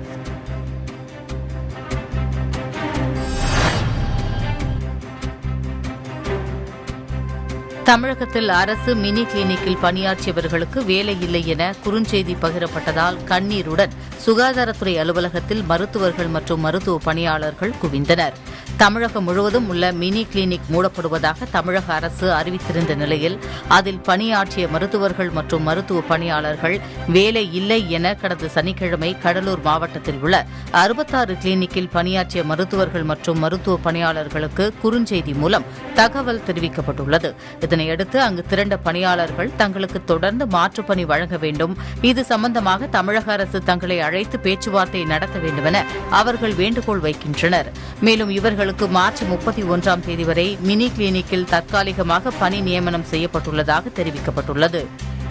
தமிழகத்தில் அரசு மினி கிளினிக்கில் பணியாற்றியவர்களுக்கு வேலை இல்லை என குறுஞ்செய்தி பகிரப்பட்டதால் கண்ணீருடன் சுகாதாரத்துறை அலுவலகத்தில் மருத்துவர்கள் மற்றும் மருத்துவ பணியாளர்கள் குவிந்தனர் தமிழகம் முழுவதும் உள்ள மினி கிளினிக் மூடப்படுவதாக தமிழக அரசு அறிவித்திருந்த நிலையில் அதில் பணியாற்றிய மருத்துவர்கள் மற்றும் மருத்துவ பணியாளர்கள் வேலை இல்லை என கடந்த சனிக்கிழமை கடலூர் மாவட்டத்தில் உள்ள அறுபத்தாறு கிளினிக்கில் பணியாற்றிய மருத்துவர்கள் மற்றும் மருத்துவ பணியாளர்களுக்கு குறுஞ்செய்தி மூலம் தகவல் தெரிவிக்கப்பட்டுள்ளது இதனையடுத்து அங்கு திரண்ட பணியாளர்கள் தங்களுக்கு தொடர்ந்து மாற்றுப் பணி வழங்க வேண்டும் இது சம்பந்தமாக தமிழக அரசு தங்களை அழைத்து பேச்சுவார்த்தை நடத்த வேண்டுமென அவர்கள் வேண்டுகோள் வைக்கின்றனர் மேலும் இவர்களுக்கு மார்ச் முப்பத்தி ஒன்றாம் தேதி வரை மினி கிளினிக்கில் தற்காலிகமாக பணி நியமனம் செய்யப்பட்டுள்ளதாக தெரிவிக்கப்பட்டுள்ளது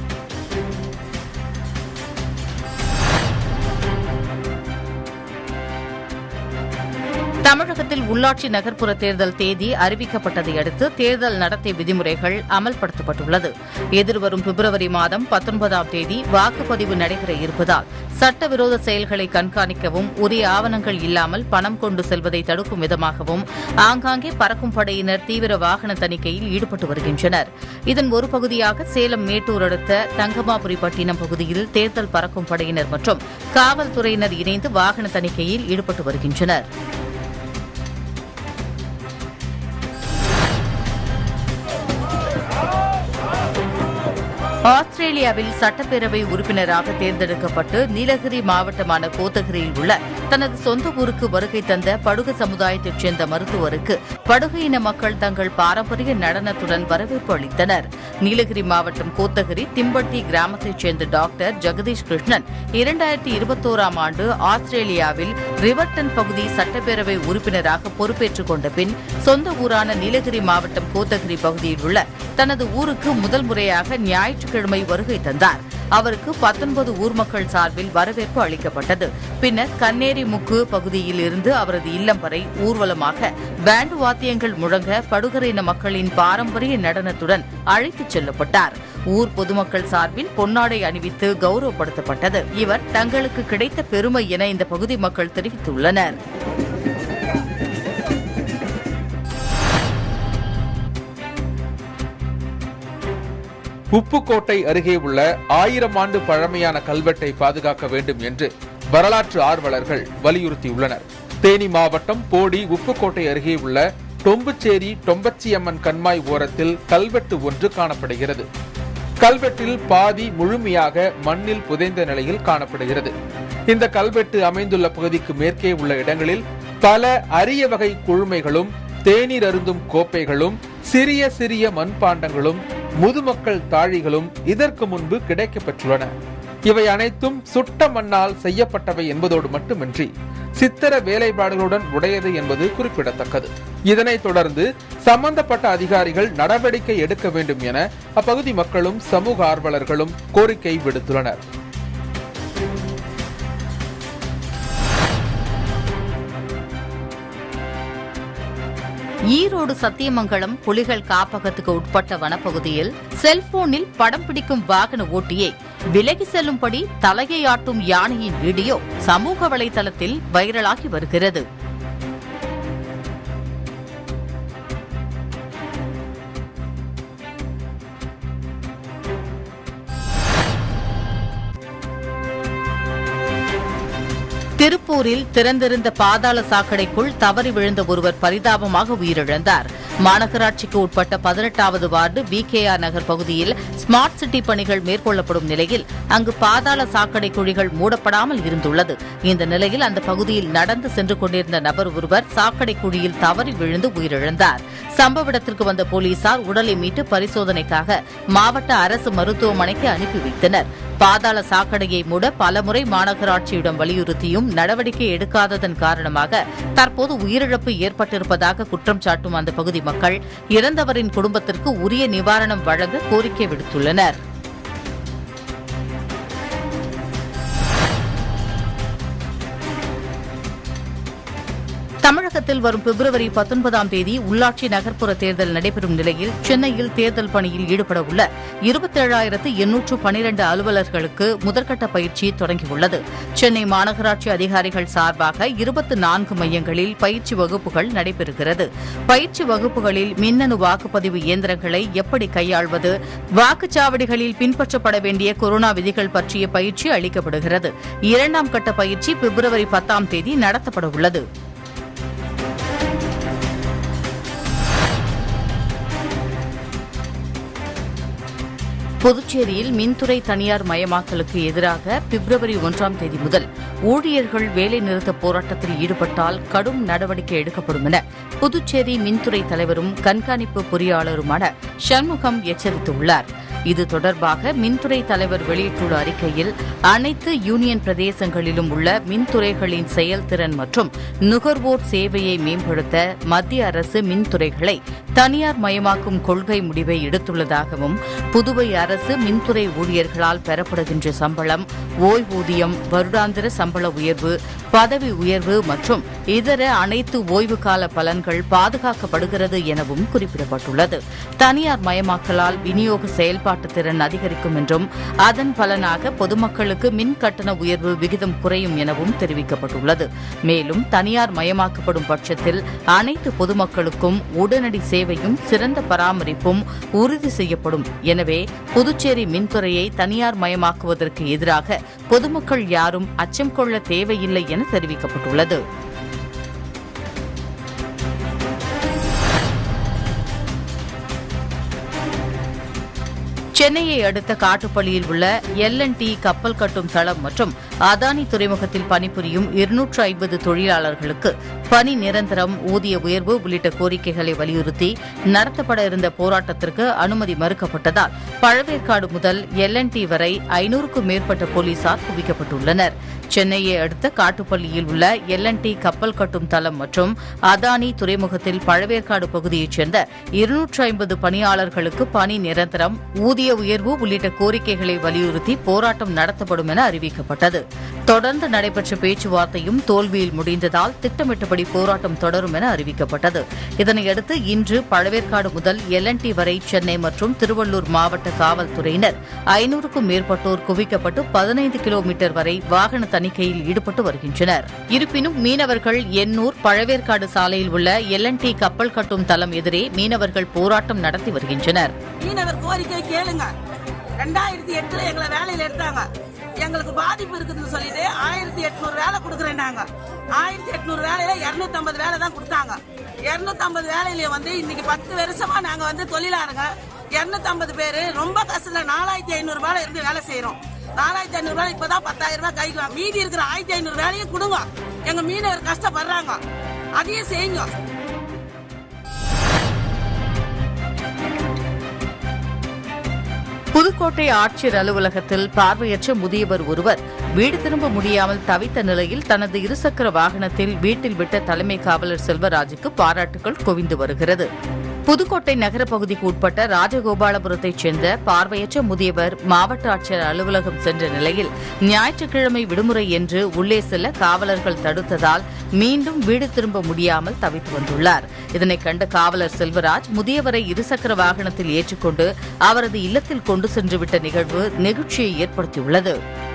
தமிழகத்தில் உள்ளாட்சி நகர்ப்புற தேர்தல் தேதி அறிவிக்கப்பட்டதை அடுத்து தேர்தல் நடத்தை விதிமுறைகள் அமல்படுத்தப்பட்டுள்ளது எதிர்வரும் பிப்ரவரி மாதம் பத்தொன்பதாம் தேதி வாக்குப்பதிவு நடைபெற இருப்பதால் சட்டவிரோத செயல்களை கண்காணிக்கவும் உரிய ஆவணங்கள் இல்லாமல் பணம் கொண்டு செல்வதை தடுக்கும் விதமாகவும் ஆங்காங்கே பறக்கும் படையினர் தீவிர வாகன தணிக்கையில் ஈடுபட்டு வருகின்றனர் இதன் ஒரு பகுதியாக சேலம் மேட்டூர் அடுத்த தங்கமாபுரி பட்டினம் பகுதியில் தேர்தல் பறக்கும் படையினர் மற்றும் காவல்துறையினர் இணைந்து வாகன தணிக்கையில் ஈடுபட்டு வருகின்றனர் ஆஸ்திரேலியாவில் சட்டப்பேரவை உறுப்பினராக தேர்ந்தெடுக்கப்பட்டு நீலகிரி மாவட்டமான கோத்தகிரியில் உள்ள தனது சொந்த ஊருக்கு வருகை தந்த படுகு சமுதாயத்தைச் சேர்ந்த மருத்துவருக்கு படுகையின மக்கள் தங்கள் பாரம்பரிய நடனத்துடன் வரவேற்பு அளித்தனர் நீலகிரி மாவட்டம் கோத்தகிரி திம்பட்டி கிராமத்தைச் சேர்ந்த டாக்டர் ஜெகதீஷ் கிருஷ்ணன் இரண்டாயிரத்தி இருபத்தோராம் ஆண்டு ஆஸ்திரேலியாவில் ரிவர்டன் பகுதி சட்டப்பேரவை உறுப்பினராக பொறுப்பேற்றுக் கொண்ட பின் சொந்த ஊரான நீலகிரி மாவட்டம் கோத்தகிரி பகுதியில் உள்ள தனது ஊருக்கு முதல் முறையாக ஞாயிற்றுக்கிழமை வருகை தந்தார் அவருக்கு பத்தொன்பது ஊர் மக்கள் சார்பில் வரவேற்பு அளிக்கப்பட்டது பின்னர் கண்ணேரி முக்கு பகுதியில் இருந்து அவரது இல்லம் வரை ஊர்வலமாக பேண்டு வாத்தியங்கள் முழங்க படுகரையின மக்களின் பாரம்பரிய நடனத்துடன் அழைத்துச் செல்லப்பட்டார் ஊர் பொதுமக்கள் சார்பில் பொன்னாடை அணிவித்து கௌரவப்படுத்தப்பட்டது இவர் தங்களுக்கு கிடைத்த பெருமை என இந்த பகுதி மக்கள் தெரிவித்துள்ளனர் உப்புக்கோட்டை அருகே உள்ள ஆயிரம் ஆண்டு பழமையான கல்வெட்டை பாதுகாக்க வேண்டும் என்று வரலாற்று ஆர்வலர்கள் வலியுறுத்தியுள்ளனர் தேனி மாவட்டம் போடி உப்புக்கோட்டை அருகே உள்ள டொம்புச்சேரி டொம்பச்சியம்மன் கண்மாய் ஓரத்தில் கல்வெட்டு ஒன்று காணப்படுகிறது கல்வெட்டில் பாதி முழுமையாக மண்ணில் புதைந்த நிலையில் காணப்படுகிறது இந்த கல்வெட்டு அமைந்துள்ள பகுதிக்கு மேற்கே உள்ள இடங்களில் பல அரிய வகை குழுமைகளும் தேநீர் அருந்தும் கோப்பைகளும் சிறிய சிறிய மண்பாண்டங்களும் முதுமக்கள் தாழிகளும் இதற்கு முன்பு கிடைக்கப்பெற்றுள்ளன இவை அனைத்தும் சுட்ட மண்ணால் செய்யப்பட்டவை என்பதோடு மட்டுமின்றி சித்திர வேலைப்பாடுகளுடன் உடையது என்பது குறிப்பிடத்தக்கது இதனைத் தொடர்ந்து சம்பந்தப்பட்ட அதிகாரிகள் நடவடிக்கை எடுக்க வேண்டும் என அப்பகுதி மக்களும் சமூக ஆர்வலர்களும் கோரிக்கை விடுத்துள்ளனர் ஈரோடு சத்தியமங்கலம் புலிகள் காப்பகத்துக்கு உட்பட்ட வனப்பகுதியில் செல்போனில் படம் பிடிக்கும் வாகன ஓட்டியை விலகி செல்லும்படி தலையை ஆட்டும் யானையின் வீடியோ சமூக வலைதளத்தில் வைரலாகி வருகிறது திருப்பூரில் திறந்திருந்த பாதாள சாக்கடைக்குள் தவறி விழுந்த ஒருவர் பரிதாபமாக உயிரிழந்தார் மாநகராட்சிக்கு உட்பட்ட பதினெட்டாவது வார்டு விகேஆர் நகர் பகுதியில் ஸ்மார்ட் சிட்டி பணிகள் மேற்கொள்ளப்படும் நிலையில் அங்கு பாதாள சாக்கடை குழிகள் மூடப்படாமல் இருந்துள்ளது இந்த நிலையில் அந்த பகுதியில் நடந்து சென்று கொண்டிருந்த நபர் ஒருவர் சாக்கடை குழியில் தவறி விழுந்து உயிரிழந்தார் சம்பவ இடத்திற்கு வந்த போலீசார் உடலை மீட்டு பரிசோதனைக்காக மாவட்ட அரசு மருத்துவமனைக்கு அனுப்பி வைத்தனர் பாதாள சாக்கடையை மூட பலமுறை மாநகராட்சியிடம் வலியுறுத்தியும் நடவடிக்கை எடுக்காததன் காரணமாக தற்போது உயிரிழப்பு ஏற்பட்டிருப்பதாக குற்றம் சாட்டும் அந்த பகுதி மக்கள் இறந்தவரின் குடும்பத்திற்கு உரிய நிவாரணம் வழங்க கோரிக்கை விடுத்துள்ளனர் தமிழகத்தில் வரும் பிப்ரவரி பத்தொன்பதாம் தேதி உள்ளாட்சி நகர்ப்புற தேர்தல் நடைபெறும் நிலையில் சென்னையில் தேர்தல் பணியில் ஈடுபட உள்ள இருபத்தேழாயிரத்து எண்ணூற்று பனிரண்டு அலுவலர்களுக்கு முதற்கட்ட பயிற்சி தொடங்கியுள்ளது சென்னை மாநகராட்சி அதிகாரிகள் சார்பாக இருபத்தி நான்கு மையங்களில் பயிற்சி வகுப்புகள் நடைபெறுகிறது பயிற்சி வகுப்புகளில் மின்னணு வாக்குப்பதிவு இயந்திரங்களை எப்படி கையாள்வது வாக்குச்சாவடிகளில் பின்பற்றப்பட வேண்டிய கொரோனா விதிகள் பற்றிய பயிற்சி அளிக்கப்படுகிறது இரண்டாம் கட்ட பயிற்சி பிப்ரவரி பத்தாம் தேதி நடத்தப்பட உள்ளது புதுச்சேரியில் மின்துறை தனியார் மயமாக்கலுக்கு எதிராக பிப்ரவரி ஒன்றாம் தேதி முதல் ஊழியர்கள் வேலைநிறுத்த போராட்டத்தில் ஈடுபட்டால் கடும் நடவடிக்கை எடுக்கப்படும் என புதுச்சேரி மின்துறை தலைவரும் கண்காணிப்பு பொறியாளருமான சண்முகம் எச்சரித்துள்ளார் இது தொடர்பாக மின்துறை தலைவர் வெளியிட்டுள்ள அறிக்கையில் அனைத்து யூனியன் பிரதேசங்களிலும் உள்ள மின்துறைகளின் செயல்திறன் மற்றும் நுகர்வோர் சேவையை மேம்படுத்த மத்திய அரசு மின்துறைகளை தனியார் மயமாக்கும் கொள்கை முடிவை எடுத்துள்ளதாகவும் புதுவை அரசு மின்துறை ஊழியர்களால் பெறப்படுகின்ற சம்பளம் ஓய்வூதியம் வருடாந்திர சம்பள உயர்வு பதவி உயர்வு மற்றும் இதர அனைத்து ஓய்வு கால பலன்கள் பாதுகாக்கப்படுகிறது எனவும் குறிப்பிடப்பட்டுள்ளது தனியார் மயமாக்கலால் விநியோக செயல்பாட்டு திறன் அதிகரிக்கும் என்றும் அதன் பலனாக பொதுமக்களுக்கு மின் கட்டண உயர்வு விகிதம் குறையும் எனவும் தெரிவிக்கப்பட்டுள்ளது மேலும் தனியார் மயமாக்கப்படும் பட்சத்தில் அனைத்து பொதுமக்களுக்கும் உடனடி சேவையும் சிறந்த பராமரிப்பும் உறுதி செய்யப்படும் எனவே புதுச்சேரி மின்துறையை தனியார் மயமாக்குவதற்கு எதிராக பொதுமக்கள் யாரும் அச்சம் கொள்ள தேவையில்லை என தெரிவிக்கப்பட்டுள்ளது சென்னையை அடுத்த காட்டுப்பள்ளியில் உள்ள எல் டி கப்பல் கட்டும் தளம் மற்றும் அதானி துறைமுகத்தில் பணிபுரியும் இருநூற்று ஐம்பது தொழிலாளர்களுக்கு பணி நிரந்தரம் ஊதிய உயர்வு உள்ளிட்ட கோரிக்கைகளை வலியுறுத்தி நடத்தப்பட இருந்த போராட்டத்திற்கு அனுமதி மறுக்கப்பட்டதால் பழவேற்காடு முதல் எல் டி வரை ஐநூறுக்கும் மேற்பட்ட போலீசார் குவிக்கப்பட்டுள்ளனர் சென்னையை அடுத்த காட்டுப்பள்ளியில் உள்ள எல் டி கப்பல் கட்டும் தளம் மற்றும் அதானி துறைமுகத்தில் பழவேற்காடு பகுதியைச் சேர்ந்த இருநூற்று ஐம்பது பணியாளர்களுக்கு பணி நிரந்தரம் ஊதிய உயர்வு உள்ளிட்ட கோரிக்கைகளை வலியுறுத்தி போராட்டம் நடத்தப்படும் என அறிவிக்கப்பட்டது தொடர்ந்து நடைபெற்ற பேச்சுவார்த்தையும் தோல்வியில் முடிந்ததால் திட்டமிட்டபடி போராட்டம் தொடரும் என அறிவிக்கப்பட்டது இதனையடுத்து இன்று பழவேற்காடு முதல் எல் டி வரை சென்னை மற்றும் திருவள்ளூர் மாவட்ட காவல்துறையினர் ஐநூறுக்கும் மேற்பட்டோர் குவிக்கப்பட்டு பதினைந்து கிலோமீட்டர் வரை வாகன தணிக்கையில் ஈடுபட்டு வருகின்றனர் இருப்பினும் மீனவர்கள் எண்ணூர் பழவேற்காடு சாலையில் உள்ள எல் டி கப்பல் கட்டும் தளம் எதிரே மீனவர்கள் போராட்டம் நடத்தி வருகின்றனர் மீனவர் கோரிக்கை கேளுங்க ரெண்டாயிரத்தி எட்டுல எங்களை வேலையில எடுத்தாங்க எங்களுக்கு பாதிப்பு இருக்குதுன்னு சொல்லிட்டு ஆயிரத்தி எட்நூறு வேலை கொடுக்குறேன் நாங்க ஆயிரத்தி எட்நூறு வேலையில இருநூத்தி ஐம்பது வேலை தான் கொடுத்தாங்க இருநூத்தி ஐம்பது வேலையில வந்து இன்னைக்கு பத்து வருஷமா நாங்க வந்து தொழிலாளருங்க இருநூத்தி ஐம்பது பேரு ரொம்ப கஷ்டத்துல நாலாயிரத்தி ஐநூறு ரூபாயில இருந்து வேலை செய்யறோம் நாலாயிரத்தி ஐநூறு வேலை இப்பதான் பத்தாயிரம் ரூபாய் கைக்கு வா- மீதி இருக்கிற ஆயிரத்தி ஐநூறு வேலையும் கொடுங்க எங்க மீனவர் கஷ்டப்படுறாங்க அதையும் செய்யுங்க புதுக்கோட்டை ஆட்சியர் அலுவலகத்தில் பார்வையற்ற முதியவர் ஒருவர் வீடு திரும்ப முடியாமல் தவித்த நிலையில் தனது இருசக்கர வாகனத்தில் வீட்டில் விட்ட தலைமை காவலர் செல்வராஜுக்கு பாராட்டுகள் குவிந்து வருகிறது புதுக்கோட்டை நகர பகுதிக்கு உட்பட்ட ராஜகோபாலபுரத்தைச் சேர்ந்த பார்வையற்ற முதியவர் மாவட்ட ஆட்சியர் அலுவலகம் சென்ற நிலையில் ஞாயிற்றுக்கிழமை விடுமுறை என்று உள்ளே செல்ல காவலர்கள் தடுத்ததால் மீண்டும் வீடு திரும்ப முடியாமல் தவித்து வந்துள்ளார் இதனை கண்ட காவலர் செல்வராஜ் முதியவரை இருசக்கர வாகனத்தில் ஏற்றிக்கொண்டு அவரது இல்லத்தில் கொண்டு சென்றுவிட்ட நிகழ்வு நெகிழ்ச்சியை ஏற்படுத்தியுள்ளது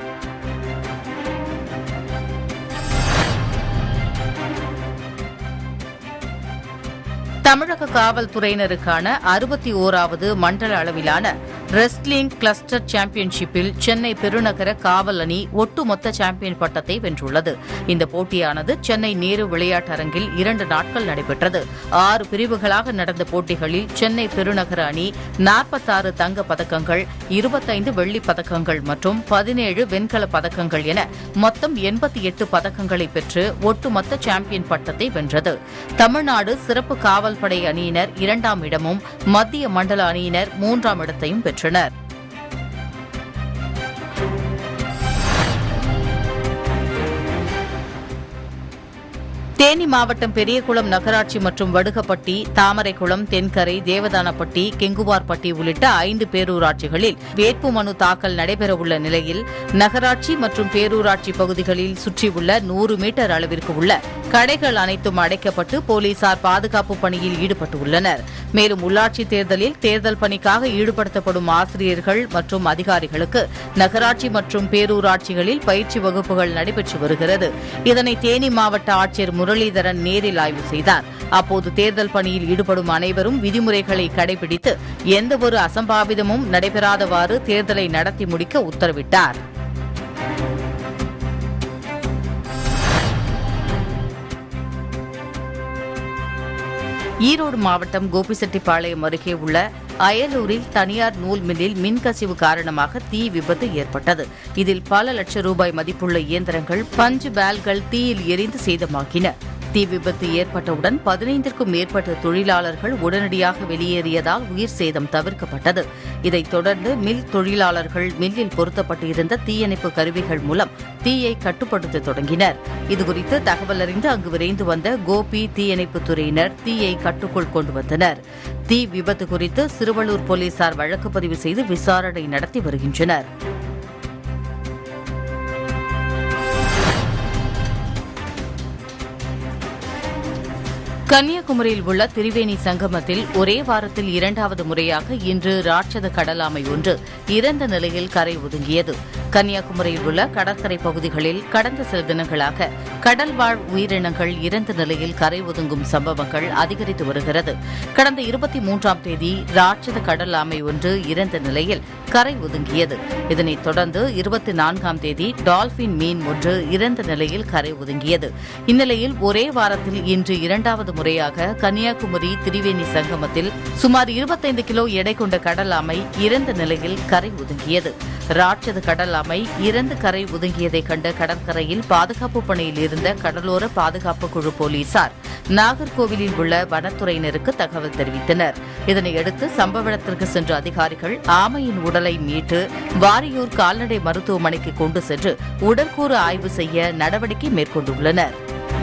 தமிழக காவல்துறையினருக்கான அறுபத்தி ஓராவது மண்டல அளவிலான ரெஸ்லிங் கிளஸ்டர் சாம்பியன்ஷிப்பில் சென்னை பெருநகர காவல் அணி ஒட்டுமொத்த சாம்பியன் பட்டத்தை வென்றுள்ளது இந்த போட்டியானது சென்னை நேரு விளையாட்டரங்கில் இரண்டு நாட்கள் நடைபெற்றது ஆறு பிரிவுகளாக நடந்த போட்டிகளில் சென்னை பெருநகர அணி நாற்பத்தாறு தங்க பதக்கங்கள் இருபத்தைந்து வெள்ளிப் பதக்கங்கள் மற்றும் பதினேழு வெண்கல பதக்கங்கள் என மொத்தம் எண்பத்தி எட்டு பதக்கங்களை பெற்று ஒட்டுமொத்த சாம்பியன் பட்டத்தை வென்றது தமிழ்நாடு சிறப்பு காவல் படை அணியினர் இரண்டாம் இடமும் மத்திய மண்டல அணியினர் மூன்றாம் இடத்தையும் பெற்றனர் தேனி மாவட்டம் பெரியகுளம் நகராட்சி மற்றும் வடுகப்பட்டி தாமரைக்குளம் தென்கரை தேவதானப்பட்டி கெங்குவார்பட்டி உள்ளிட்ட ஐந்து பேரூராட்சிகளில் வேட்புமனு தாக்கல் நடைபெறவுள்ள நிலையில் நகராட்சி மற்றும் பேரூராட்சி பகுதிகளில் சுற்றியுள்ள நூறு மீட்டர் அளவிற்கு உள்ள கடைகள் அனைத்தும் அடைக்கப்பட்டு போலீசார் பாதுகாப்பு பணியில் ஈடுபட்டுள்ளனர் மேலும் உள்ளாட்சி தேர்தலில் தேர்தல் பணிக்காக ஈடுபடுத்தப்படும் ஆசிரியர்கள் மற்றும் அதிகாரிகளுக்கு நகராட்சி மற்றும் பேரூராட்சிகளில் பயிற்சி வகுப்புகள் நடைபெற்று வருகிறது இதனை தேனி மாவட்ட ஆட்சியர் முரளிதரன் நேரில் ஆய்வு செய்தார் அப்போது தேர்தல் பணியில் ஈடுபடும் அனைவரும் விதிமுறைகளை கடைபிடித்து எந்தவொரு அசம்பாவிதமும் நடைபெறாதவாறு தேர்தலை நடத்தி முடிக்க உத்தரவிட்டார் ஈரோடு மாவட்டம் கோபிச்செட்டிப்பாளையம் அருகே உள்ள அயலூரில் தனியார் நூல் மில்லில் மின்கசிவு காரணமாக தீ விபத்து ஏற்பட்டது இதில் பல லட்சம் ரூபாய் மதிப்புள்ள இயந்திரங்கள் பஞ்சு பேல்கள் தீயில் எரிந்து சேதமாகின தீ விபத்து ஏற்பட்டவுடன் பதினைந்திற்கும் மேற்பட்ட தொழிலாளர்கள் உடனடியாக வெளியேறியதால் உயிர் சேதம் தவிர்க்கப்பட்டது இதைத் தொடர்ந்து மில் தொழிலாளர்கள் மில்லில் பொருத்தப்பட்டு இருந்த தீயணைப்பு கருவிகள் மூலம் தீயை கட்டுப்படுத்த தொடங்கினர் இதுகுறித்து தகவல் அறிந்து அங்கு விரைந்து வந்த கோபி தீயணைப்புத் துறையினர் தீயை கட்டுக்குள் கொண்டு வந்தனர் தீ விபத்து குறித்து சிறுவள்ளூர் போலீசார் வழக்கு பதிவு செய்து விசாரணை நடத்தி வருகின்றனர் கன்னியாகுமரியில் உள்ள திரிவேணி சங்கமத்தில் ஒரே வாரத்தில் இரண்டாவது முறையாக இன்று ராட்சத கடலாமை ஒன்று இறந்த நிலையில் கரை ஒதுங்கியது கன்னியாகுமரியில் உள்ள கடற்கரை பகுதிகளில் கடந்த சில தினங்களாக கடல்வாழ் உயிரினங்கள் இறந்த நிலையில் கரை ஒதுங்கும் சம்பவங்கள் அதிகரித்து வருகிறது கடந்த இருபத்தி மூன்றாம் தேதி ராட்சத கடல் ஆமை ஒன்று இறந்த நிலையில் கரை ஒதுங்கியது இதனைத் தொடர்ந்து இருபத்தி நான்காம் தேதி டால்பின் மீன் ஒன்று இறந்த நிலையில் கரை ஒதுங்கியது இந்நிலையில் ஒரே வாரத்தில் இன்று இரண்டாவது முறையாக கன்னியாகுமரி திரிவேணி சங்கமத்தில் சுமார் இருபத்தைந்து கிலோ எடை கொண்ட கடல் ஆமை இறந்த நிலையில் கரை ஒதுங்கியது ராட்சத கடல் ஆமை இறந்து கரை ஒதுங்கியதை கண்ட கடற்கரையில் பாதுகாப்பு பணியில் இருந்த கடலோர பாதுகாப்பு குழு போலீசார் நாகர்கோவிலில் உள்ள வனத்துறையினருக்கு தகவல் தெரிவித்தனர் இதனையடுத்து சம்பவ இடத்திற்கு சென்ற அதிகாரிகள் ஆமையின் உடலை மீட்டு வாரியூர் கால்நடை மருத்துவமனைக்கு கொண்டு சென்று உடற்கூறு ஆய்வு செய்ய நடவடிக்கை மேற்கொண்டுள்ளனர்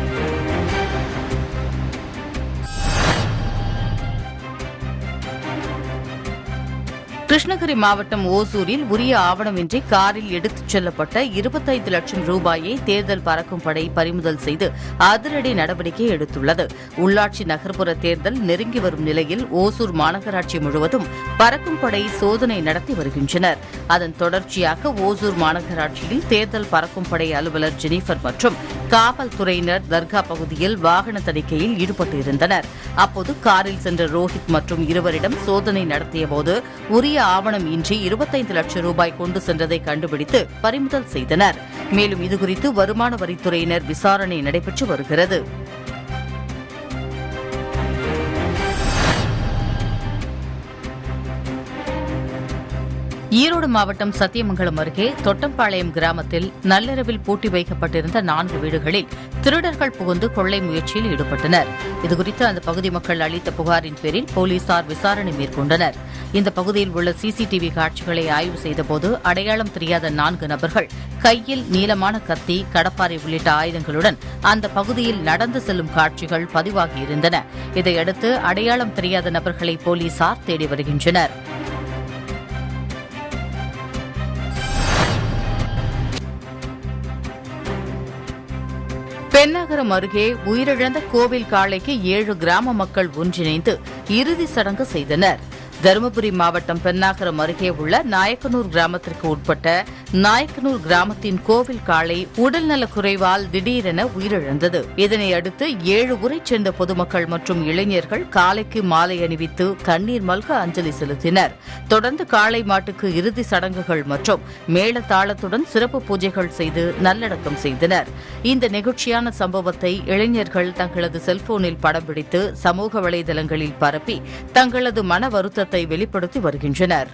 கிருஷ்ணகிரி மாவட்டம் ஓசூரில் உரிய ஆவணமின்றி காரில் எடுத்துச் செல்லப்பட்ட இருபத்தைந்து லட்சம் ரூபாயை தேர்தல் பறக்கும் படை பறிமுதல் செய்து அதிரடி நடவடிக்கை எடுத்துள்ளது உள்ளாட்சி நகர்ப்புற தேர்தல் நெருங்கி வரும் நிலையில் ஓசூர் மாநகராட்சி முழுவதும் பறக்கும் படை சோதனை நடத்தி வருகின்றனர் அதன் தொடர்ச்சியாக ஓசூர் மாநகராட்சியில் தேர்தல் பறக்கும் படை அலுவலர் ஜெனிஃபர் மற்றும் காவல்துறையினர் தர்கா பகுதியில் வாகன தணிக்கையில் ஈடுபட்டிருந்தனர் அப்போது காரில் சென்ற ரோஹித் மற்றும் இருவரிடம் சோதனை நடத்தியபோது உரிய ஆவணம் இன்றி இருபத்தைந்து லட்சம் ரூபாய் கொண்டு சென்றதை கண்டுபிடித்து பறிமுதல் செய்தனர் மேலும் இதுகுறித்து வருமான வரித்துறையினர் விசாரணை நடைபெற்று வருகிறது ஈரோடு மாவட்டம் சத்தியமங்கலம் அருகே தொட்டம்பாளையம் கிராமத்தில் நள்ளிரவில் பூட்டி வைக்கப்பட்டிருந்த நான்கு வீடுகளில் திருடர்கள் புகுந்து கொள்ளை முயற்சியில் ஈடுபட்டனர் இதுகுறித்து அந்த பகுதி மக்கள் அளித்த புகாரின் பேரில் போலீசார் விசாரணை மேற்கொண்டனர் இந்த பகுதியில் உள்ள சிசிடிவி காட்சிகளை ஆய்வு செய்தபோது அடையாளம் தெரியாத நான்கு நபர்கள் கையில் நீளமான கத்தி கடப்பாரை உள்ளிட்ட ஆயுதங்களுடன் அந்த பகுதியில் நடந்து செல்லும் காட்சிகள் பதிவாகியிருந்தன இதையடுத்து அடையாளம் தெரியாத நபர்களை போலீசார் தேடி வருகின்றனர் பெண்ணகரம் அருகே உயிரிழந்த கோவில் காளைக்கு ஏழு கிராம மக்கள் ஒன்றிணைந்து இறுதி சடங்கு செய்தனர் தருமபுரி மாவட்டம் பெண்ணாகரம் அருகே உள்ள நாயக்கனூர் கிராமத்திற்கு உட்பட்ட நாயக்கனூர் கிராமத்தின் கோவில் காளை உடல்நலக் குறைவால் திடீரென உயிரிழந்தது இதனையடுத்து ஏழு ஊரைச் சேர்ந்த பொதுமக்கள் மற்றும் இளைஞர்கள் காளைக்கு மாலை அணிவித்து கண்ணீர் மல்க அஞ்சலி செலுத்தினர் தொடர்ந்து காளை மாட்டுக்கு இறுதி சடங்குகள் மற்றும் மேளதாளத்துடன் சிறப்பு பூஜைகள் செய்து நல்லடக்கம் செய்தனர் இந்த நெகிழ்ச்சியான சம்பவத்தை இளைஞர்கள் தங்களது செல்போனில் படம் பிடித்து சமூக வலைதளங்களில் பரப்பி தங்களது மன வருத்தத்தை வெளிப்படுத்தி வருகின்றனர்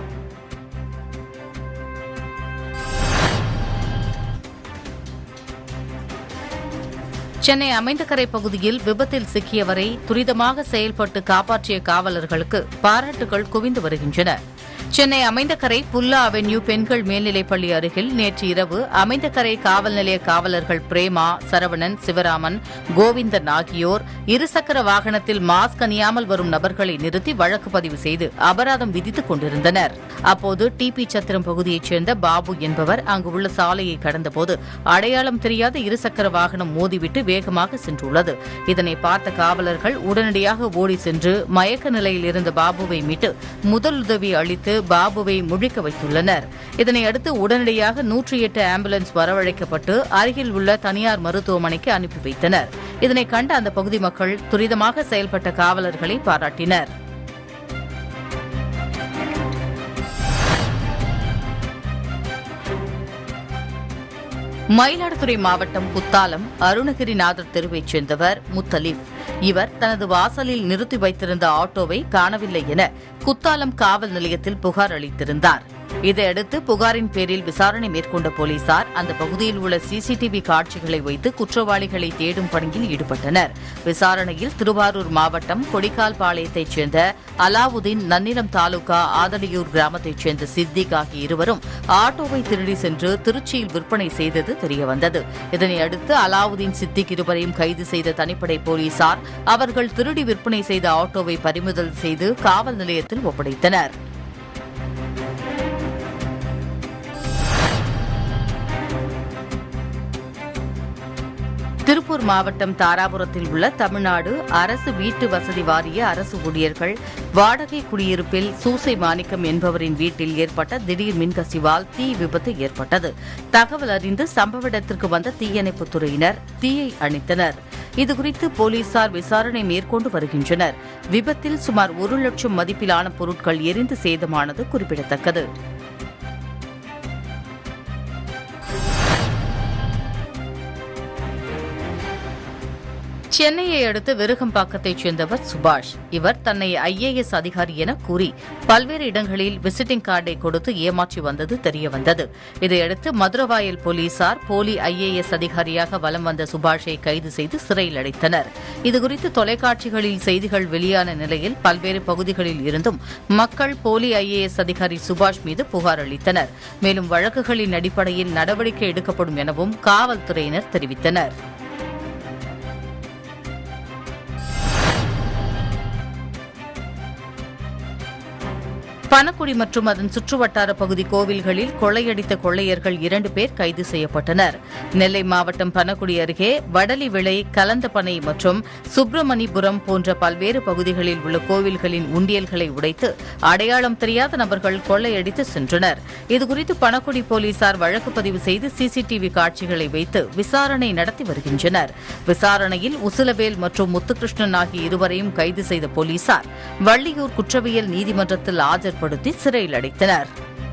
சென்னை அமைந்தகரை பகுதியில் விபத்தில் சிக்கியவரை துரிதமாக செயல்பட்டு காப்பாற்றிய காவலர்களுக்கு பாராட்டுகள் குவிந்து வருகின்றன சென்னை அமைந்தகரை புல்லா அவென்யூ பெண்கள் மேல்நிலைப்பள்ளி அருகில் நேற்று இரவு அமைந்தகரை காவல் நிலைய காவலர்கள் பிரேமா சரவணன் சிவராமன் கோவிந்தன் ஆகியோர் இருசக்கர வாகனத்தில் மாஸ்க் அணியாமல் வரும் நபர்களை நிறுத்தி வழக்கு பதிவு செய்து அபராதம் விதித்துக் கொண்டிருந்தனர் அப்போது டிபி சத்திரம் பகுதியைச் சேர்ந்த பாபு என்பவர் அங்கு உள்ள சாலையை கடந்தபோது அடையாளம் தெரியாத இருசக்கர வாகனம் மோதிவிட்டு வேகமாக சென்றுள்ளது இதனை பார்த்த காவலர்கள் உடனடியாக ஓடி சென்று மயக்க நிலையில் இருந்த பாபுவை மீட்டு முதலுதவி அளித்து பாபுவை முழிக்க வைத்துள்ளனர் இதனையடுத்து உடனடியாக நூற்றி எட்டு ஆம்புலன்ஸ் வரவழைக்கப்பட்டு அருகில் உள்ள தனியார் மருத்துவமனைக்கு அனுப்பி வைத்தனர் இதனை கண்ட அந்த பகுதி மக்கள் துரிதமாக செயல்பட்ட காவலர்களை பாராட்டினர் மயிலாடுதுறை மாவட்டம் புத்தாலம் அருணகிரிநாதர் தெருவைச் சேர்ந்தவர் முத்தலீப் இவர் தனது வாசலில் நிறுத்தி வைத்திருந்த ஆட்டோவை காணவில்லை என குத்தாலம் காவல் நிலையத்தில் புகார் அளித்திருந்தார் இதையடுத்து புகாரின் பேரில் விசாரணை மேற்கொண்ட போலீசார் அந்த பகுதியில் உள்ள சிசிடிவி காட்சிகளை வைத்து குற்றவாளிகளை தேடும் பணியில் ஈடுபட்டனர் விசாரணையில் திருவாரூர் மாவட்டம் கொடிக்கால் பாளையத்தைச் சேர்ந்த அலாவுதீன் நன்னிலம் தாலுகா ஆதடியூர் கிராமத்தைச் சேர்ந்த சித்திக் ஆகிய இருவரும் ஆட்டோவை திருடி சென்று திருச்சியில் விற்பனை செய்தது தெரியவந்தது இதனையடுத்து அலாவுதீன் சித்திக் இருவரையும் கைது செய்த தனிப்படை போலீசார் அவர்கள் திருடி விற்பனை செய்த ஆட்டோவை பறிமுதல் செய்து காவல் நிலையத்தில் ஒப்படைத்தனர் திருப்பூர் மாவட்டம் தாராபுரத்தில் உள்ள தமிழ்நாடு அரசு வீட்டு வசதி வாரிய அரசு ஊழியர்கள் வாடகை குடியிருப்பில் சூசை மாணிக்கம் என்பவரின் வீட்டில் ஏற்பட்ட திடீர் மின்கசிவால் தீ விபத்து ஏற்பட்டது தகவல் அறிந்து சம்பவ இடத்திற்கு வந்த தீயணைப்புத் துறையினர் தீயை அணைத்தனர் இதுகுறித்து போலீசார் விசாரணை மேற்கொண்டு வருகின்றனர் விபத்தில் சுமார் ஒரு லட்சம் மதிப்பிலான பொருட்கள் எரிந்து சேதமானது குறிப்பிடத்தக்கது சென்னையை அடுத்து விருகம்பாக்கத்தைச் சேர்ந்தவர் சுபாஷ் இவர் தன்னை ஐஏஎஸ் அதிகாரி என கூறி பல்வேறு இடங்களில் விசிட்டிங் கார்டை கொடுத்து ஏமாற்றி வந்தது தெரியவந்தது இதையடுத்து மதுரவாயல் போலீசார் போலி ஐஏஎஸ் அதிகாரியாக வலம் வந்த சுபாஷை கைது செய்து சிறையில் அடைத்தனர் இதுகுறித்து தொலைக்காட்சிகளில் செய்திகள் வெளியான நிலையில் பல்வேறு பகுதிகளில் இருந்தும் மக்கள் போலி ஐஏஎஸ் அதிகாரி சுபாஷ் மீது புகார் அளித்தனர் மேலும் வழக்குகளின் அடிப்படையில் நடவடிக்கை எடுக்கப்படும் எனவும் காவல்துறையினர் தெரிவித்தனர் பணக்குடி மற்றும் அதன் சுற்றுவட்டார பகுதி கோவில்களில் கொள்ளையடித்த கொள்ளையர்கள் இரண்டு பேர் கைது செய்யப்பட்டனர் நெல்லை மாவட்டம் பணக்குடி அருகே வடலி விளை கலந்தபனை மற்றும் சுப்பிரமணிபுரம் போன்ற பல்வேறு பகுதிகளில் உள்ள கோவில்களின் உண்டியல்களை உடைத்து அடையாளம் தெரியாத நபர்கள் கொள்ளையடித்து சென்றனர் இதுகுறித்து பணக்குடி போலீசார் வழக்கு பதிவு செய்து சிசிடிவி காட்சிகளை வைத்து விசாரணை நடத்தி வருகின்றனர் விசாரணையில் உசிலவேல் மற்றும் முத்துகிருஷ்ணன் ஆகிய இருவரையும் கைது செய்த போலீசார் வள்ளியூர் குற்றவியல் நீதிமன்றத்தில் ஆஜர்படுத்தி சிறையில் அடைத்தனர்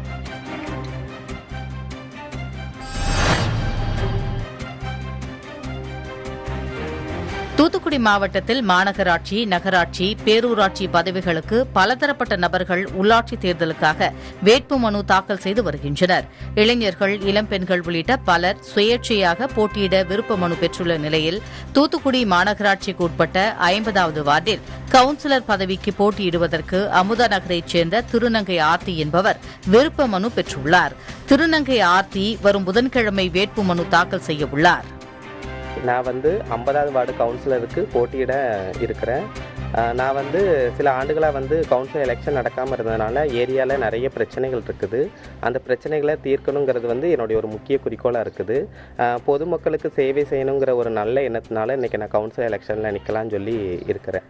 தூத்துக்குடி மாவட்டத்தில் மாநகராட்சி நகராட்சி பேரூராட்சி பதவிகளுக்கு பலதரப்பட்ட நபர்கள் உள்ளாட்சித் தேர்தலுக்காக வேட்புமனு தாக்கல் செய்து வருகின்றனர் இளைஞர்கள் இளம்பெண்கள் உள்ளிட்ட பலர் சுயேட்சையாக போட்டியிட விருப்ப மனு பெற்றுள்ள நிலையில் தூத்துக்குடி மாநகராட்சிக்கு உட்பட்ட ஐம்பதாவது வார்டில் கவுன்சிலர் பதவிக்கு போட்டியிடுவதற்கு அமுதா நகரைச் சேர்ந்த திருநங்கை ஆர்த்தி என்பவர் விருப்ப மனு பெற்றுள்ளார் திருநங்கை ஆர்த்தி வரும் புதன்கிழமை வேட்புமனு தாக்கல் செய்ய உள்ளார் நான் வந்து ஐம்பதாவது வார்டு கவுன்சிலருக்கு போட்டியிட இருக்கிறேன் அஹ் நான் வந்து சில ஆண்டுகளாக வந்து கவுன்சிலர் எலெக்ஷன் நடக்காமல் இருந்ததுனால ஏரியாவில் நிறைய பிரச்சனைகள் இருக்குது அந்த பிரச்சனைகளை தீர்க்கணுங்கிறது வந்து என்னுடைய ஒரு முக்கிய குறிக்கோளாக இருக்குது அஹ் பொதுமக்களுக்கு சேவை செய்யணுங்கிற ஒரு நல்ல எண்ணத்தினால இன்றைக்கி நான் கவுன்சிலர் எலெக்ஷனில் நிற்கலாம்னு சொல்லி இருக்கிறேன்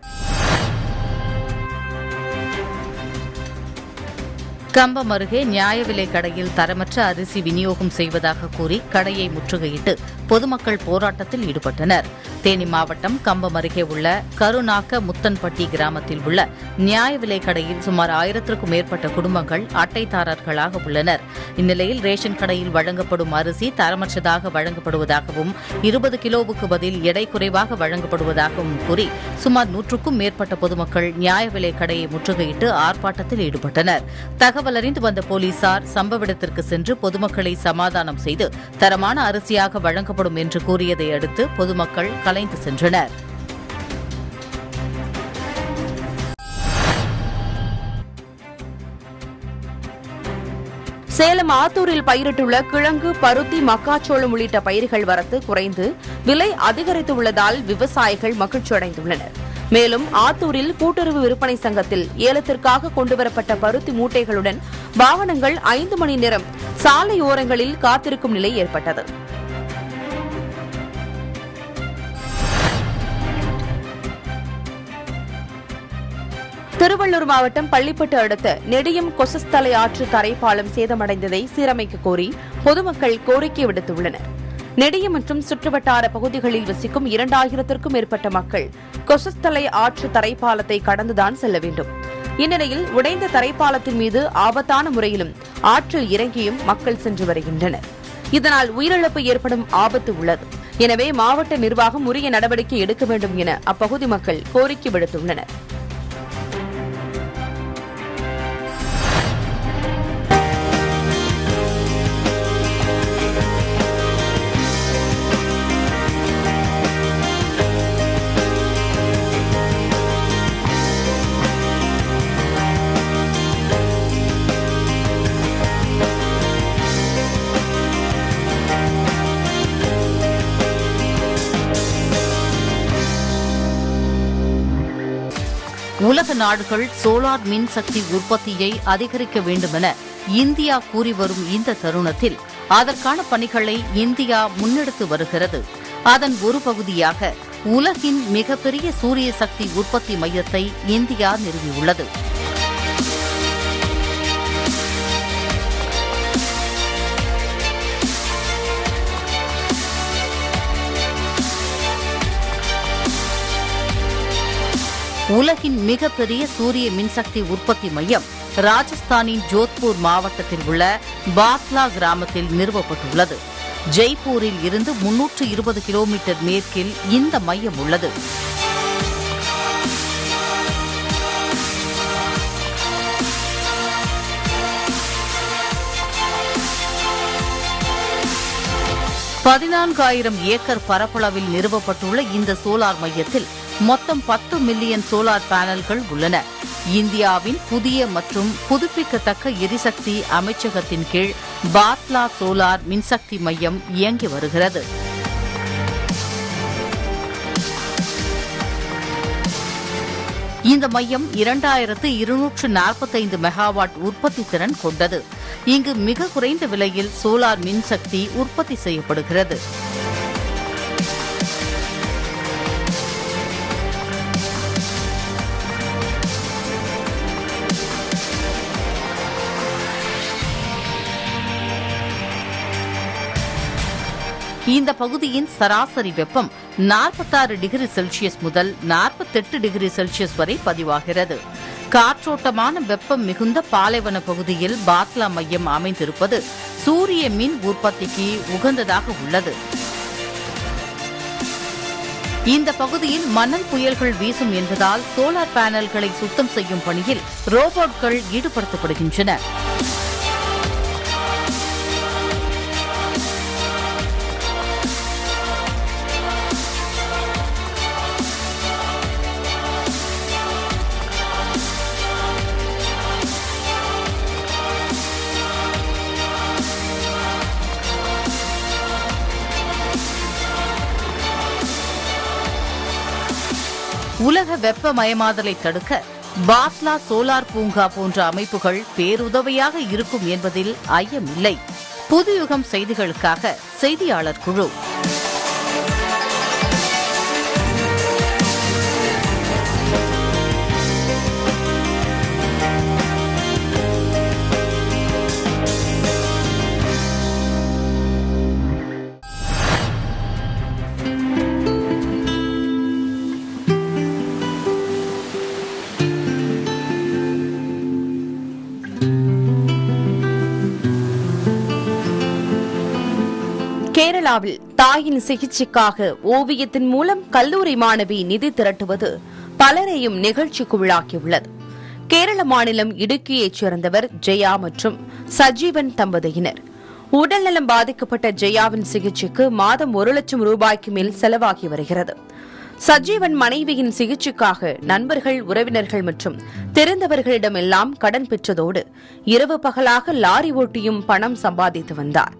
கம்பம் அருகே நியாய விலை கடையில் தரமற்ற அரிசி விநியோகம் செய்வதாக கூறி கடையை முற்றுகையிட்டு பொதுமக்கள் போராட்டத்தில் ஈடுபட்டனர் தேனி மாவட்டம் கம்பம் அருகே உள்ள கருநாக்க முத்தன்பட்டி கிராமத்தில் உள்ள நியாய விலை கடையில் சுமார் ஆயிரத்திற்கும் மேற்பட்ட குடும்பங்கள் அட்டைதாரர்களாக உள்ளனர் இந்நிலையில் ரேஷன் கடையில் வழங்கப்படும் அரிசி தரமற்றதாக வழங்கப்படுவதாகவும் இருபது கிலோவுக்கு பதில் எடை குறைவாக வழங்கப்படுவதாகவும் கூறி சுமார் நூற்றுக்கும் மேற்பட்ட பொதுமக்கள் நியாய விலை கடையை முற்றுகையிட்டு ஆர்ப்பாட்டத்தில் ஈடுபட்டனர் தகவல் அறிந்து வந்த போலீசார் சம்பவ இடத்திற்கு சென்று பொதுமக்களை சமாதானம் செய்து தரமான அரிசியாக வழங்கப்படும் என்று கூறியதை அடுத்து பொதுமக்கள் கலைந்து சென்றனர் சேலம் ஆத்தூரில் பயிரிட்டுள்ள கிழங்கு பருத்தி மக்காச்சோளம் உள்ளிட்ட பயிர்கள் வரத்து குறைந்து விலை அதிகரித்துள்ளதால் விவசாயிகள் மகிழ்ச்சியடைந்துள்ளனர் மேலும் ஆத்தூரில் கூட்டுறவு விற்பனை சங்கத்தில் ஏலத்திற்காக கொண்டுவரப்பட்ட பருத்தி மூட்டைகளுடன் வாகனங்கள் ஐந்து மணி நேரம் சாலை ஓரங்களில் காத்திருக்கும் நிலை ஏற்பட்டது திருவள்ளூர் மாவட்டம் பள்ளிப்பட்டு அடுத்த நெடியம் கொசஸ்தலை ஆற்று தரைப்பாலம் சேதமடைந்ததை சீரமைக்க கோரி பொதுமக்கள் கோரிக்கை விடுத்துள்ளனர் நெடியம் மற்றும் சுற்றுவட்டார பகுதிகளில் வசிக்கும் இரண்டாயிரத்திற்கும் மேற்பட்ட மக்கள் கொசஸ்தலை ஆற்று தரைப்பாலத்தை கடந்துதான் செல்ல வேண்டும் இந்நிலையில் உடைந்த தரைப்பாலத்தின் மீது ஆபத்தான முறையிலும் ஆற்றில் இறங்கியும் மக்கள் சென்று வருகின்றனர் இதனால் உயிரிழப்பு ஏற்படும் ஆபத்து உள்ளது எனவே மாவட்ட நிர்வாகம் உரிய நடவடிக்கை எடுக்க வேண்டும் என அப்பகுதி மக்கள் கோரிக்கை விடுத்துள்ளனர் உலக நாடுகள் சோலார் மின்சக்தி உற்பத்தியை அதிகரிக்க வேண்டுமென இந்தியா கூறி வரும் இந்த தருணத்தில் அதற்கான பணிகளை இந்தியா முன்னெடுத்து வருகிறது அதன் ஒரு பகுதியாக உலகின் மிகப்பெரிய சூரிய சக்தி உற்பத்தி மையத்தை இந்தியா நிறுவியுள்ளது உலகின் மிகப்பெரிய சூரிய மின்சக்தி உற்பத்தி மையம் ராஜஸ்தானின் ஜோத்பூர் மாவட்டத்தில் உள்ள பாத்லா கிராமத்தில் நிறுவப்பட்டுள்ளது ஜெய்ப்பூரில் இருந்து முன்னூற்று இருபது கிலோமீட்டர் மேற்கில் இந்த மையம் உள்ளது பதினான்காயிரம் ஏக்கர் பரப்பளவில் நிறுவப்பட்டுள்ள இந்த சோலார் மையத்தில் மொத்தம் பத்து மில்லியன் சோலார் பேனல்கள் உள்ளன இந்தியாவின் புதிய மற்றும் புதுப்பிக்கத்தக்க எரிசக்தி அமைச்சகத்தின் கீழ் பாத்லா சோலார் மின்சக்தி மையம் இயங்கி வருகிறது இந்த மையம் இரண்டாயிரத்து இருநூற்று நாற்பத்தைந்து மெகாவாட் உற்பத்தி திறன் கொண்டது இங்கு மிக குறைந்த விலையில் சோலார் மின்சக்தி உற்பத்தி செய்யப்படுகிறது இந்த பகுதியின் சராசரி வெப்பம் 46 டிகிரி செல்சியஸ் முதல் 48 டிகிரி செல்சியஸ் வரை பதிவாகிறது காற்றோட்டமான வெப்பம் மிகுந்த பாலைவன பகுதியில் பாத்லா மையம் அமைந்திருப்பது சூரிய மின் உற்பத்திக்கு உகந்ததாக உள்ளது இந்த பகுதியில் மணல் புயல்கள் வீசும் என்பதால் சோலார் பேனல்களை சுத்தம் செய்யும் பணியில் ரோபோட்கள் ஈடுபடுத்தப்படுகின்றன உலக வெப்பமயமாதலை தடுக்க பாத்லா சோலார் பூங்கா போன்ற அமைப்புகள் பேருதவியாக இருக்கும் என்பதில் ஐயமில்லை புதுயுகம் செய்திகளுக்காக செய்தியாளர் குழு கேரளாவில் தாயின் சிகிச்சைக்காக ஓவியத்தின் மூலம் கல்லூரி மாணவி நிதி திரட்டுவது பலரையும் நிகழ்ச்சிக்குள்ளாக்கியுள்ளது கேரள மாநிலம் இடுக்கியைச் சேர்ந்தவர் ஜெயா மற்றும் சஜீவன் தம்பதியினர் உடல்நலம் பாதிக்கப்பட்ட ஜெயாவின் சிகிச்சைக்கு மாதம் ஒரு லட்சம் ரூபாய்க்கு மேல் செலவாகி வருகிறது சஜீவன் மனைவியின் சிகிச்சைக்காக நண்பர்கள் உறவினர்கள் மற்றும் தெரிந்தவர்களிடமெல்லாம் கடன் பெற்றதோடு இரவு பகலாக லாரி ஓட்டியும் பணம் சம்பாதித்து வந்தார்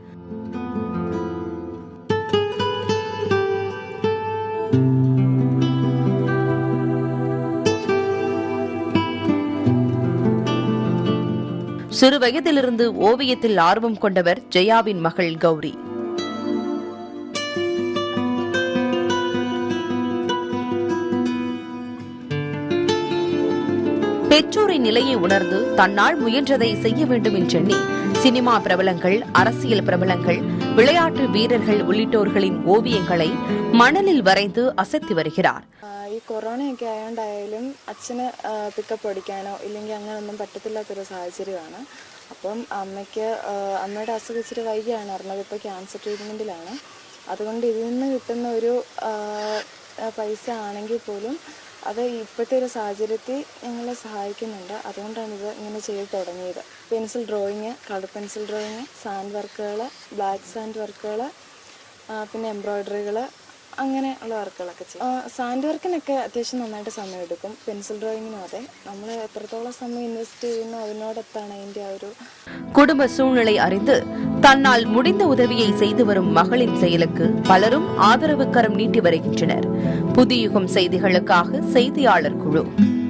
சிறு வயதிலிருந்து ஓவியத்தில் ஆர்வம் கொண்டவர் ஜெயாவின் மகள் கௌரி பெற்றோரின் நிலையை உணர்ந்து தன்னால் முயன்றதை செய்ய வேண்டும் என்றெண்ணி சினிமா பிரபலங்கள் அரசியல் பிரபலங்கள் விளையாட்டு வீரர்கள் உள்ளிட்டோர்களின் ஓவியங்களை மணலில் வரைந்து அசத்தி வருகிறார் ഈ കൊറോണയൊക്കെ ആയതുകൊണ്ടായാലും അച്ഛന് പിക്കപ്പ് പഠിക്കാനോ ഇല്ലെങ്കിൽ അങ്ങനെയൊന്നും പറ്റത്തില്ലാത്തൊരു സാഹചര്യമാണ് അപ്പം അമ്മയ്ക്ക് ആ, അമ്മയുടെ അസുഖം ഇച്ചിരി വൈകിയാണ് അറിഞ്ഞത് ഇപ്പോൾ ക്യാൻസർ ട്രീറ്റ്മെൻറ്റിലാണ് അതുകൊണ്ട് ഇതിൽ നിന്ന് കിട്ടുന്ന ഒരു ആ, ആ, പൈസ ആണെങ്കിൽ പോലും അത് ഇപ്പോഴത്തെ ഒരു സാഹചര്യത്തിൽ ഞങ്ങളെ സഹായിക്കുന്നുണ്ട് അതുകൊണ്ടാണ് ഇത് ഇങ്ങനെ ചെയ്ത് തുടങ്ങിയത് pencil drawing colour pencil drawing sand വർക്കുകൾ ബ്ലാക്ക് സാൻഡ് വർക്കുകൾ പിന്നെ എംബ്രോയ്ഡറികൾ അങ്ങനെ ഉള്ള വർക്കുകളൊക്കെ ചെയ്യും ആ, സാൻഡ് വർക്കിനൊക്കെ അത്യാവശ്യം നന്നായിട്ട് സമയമെടുക്കും പെൻസിൽ ഡ്രോയിങ്ങിനും അതെ നമ്മൾ എത്രത്തോളം സമയം ഇൻവെസ്റ്റ് ചെയ്യുന്നു അതിനോടൊത്താണ് അതിൻ്റെ ആ ഒരു குடும்ப சூழ்நிலை அறிந்து தன்னால் முடிந்த உதவியை செய்து வரும் மகளின் செயலுக்கு பலரும் ஆதரவு கரம் நீட்டி வருகின்றனர் புதியுகம் செய்திகளுக்காக செய்தியாளர் குழு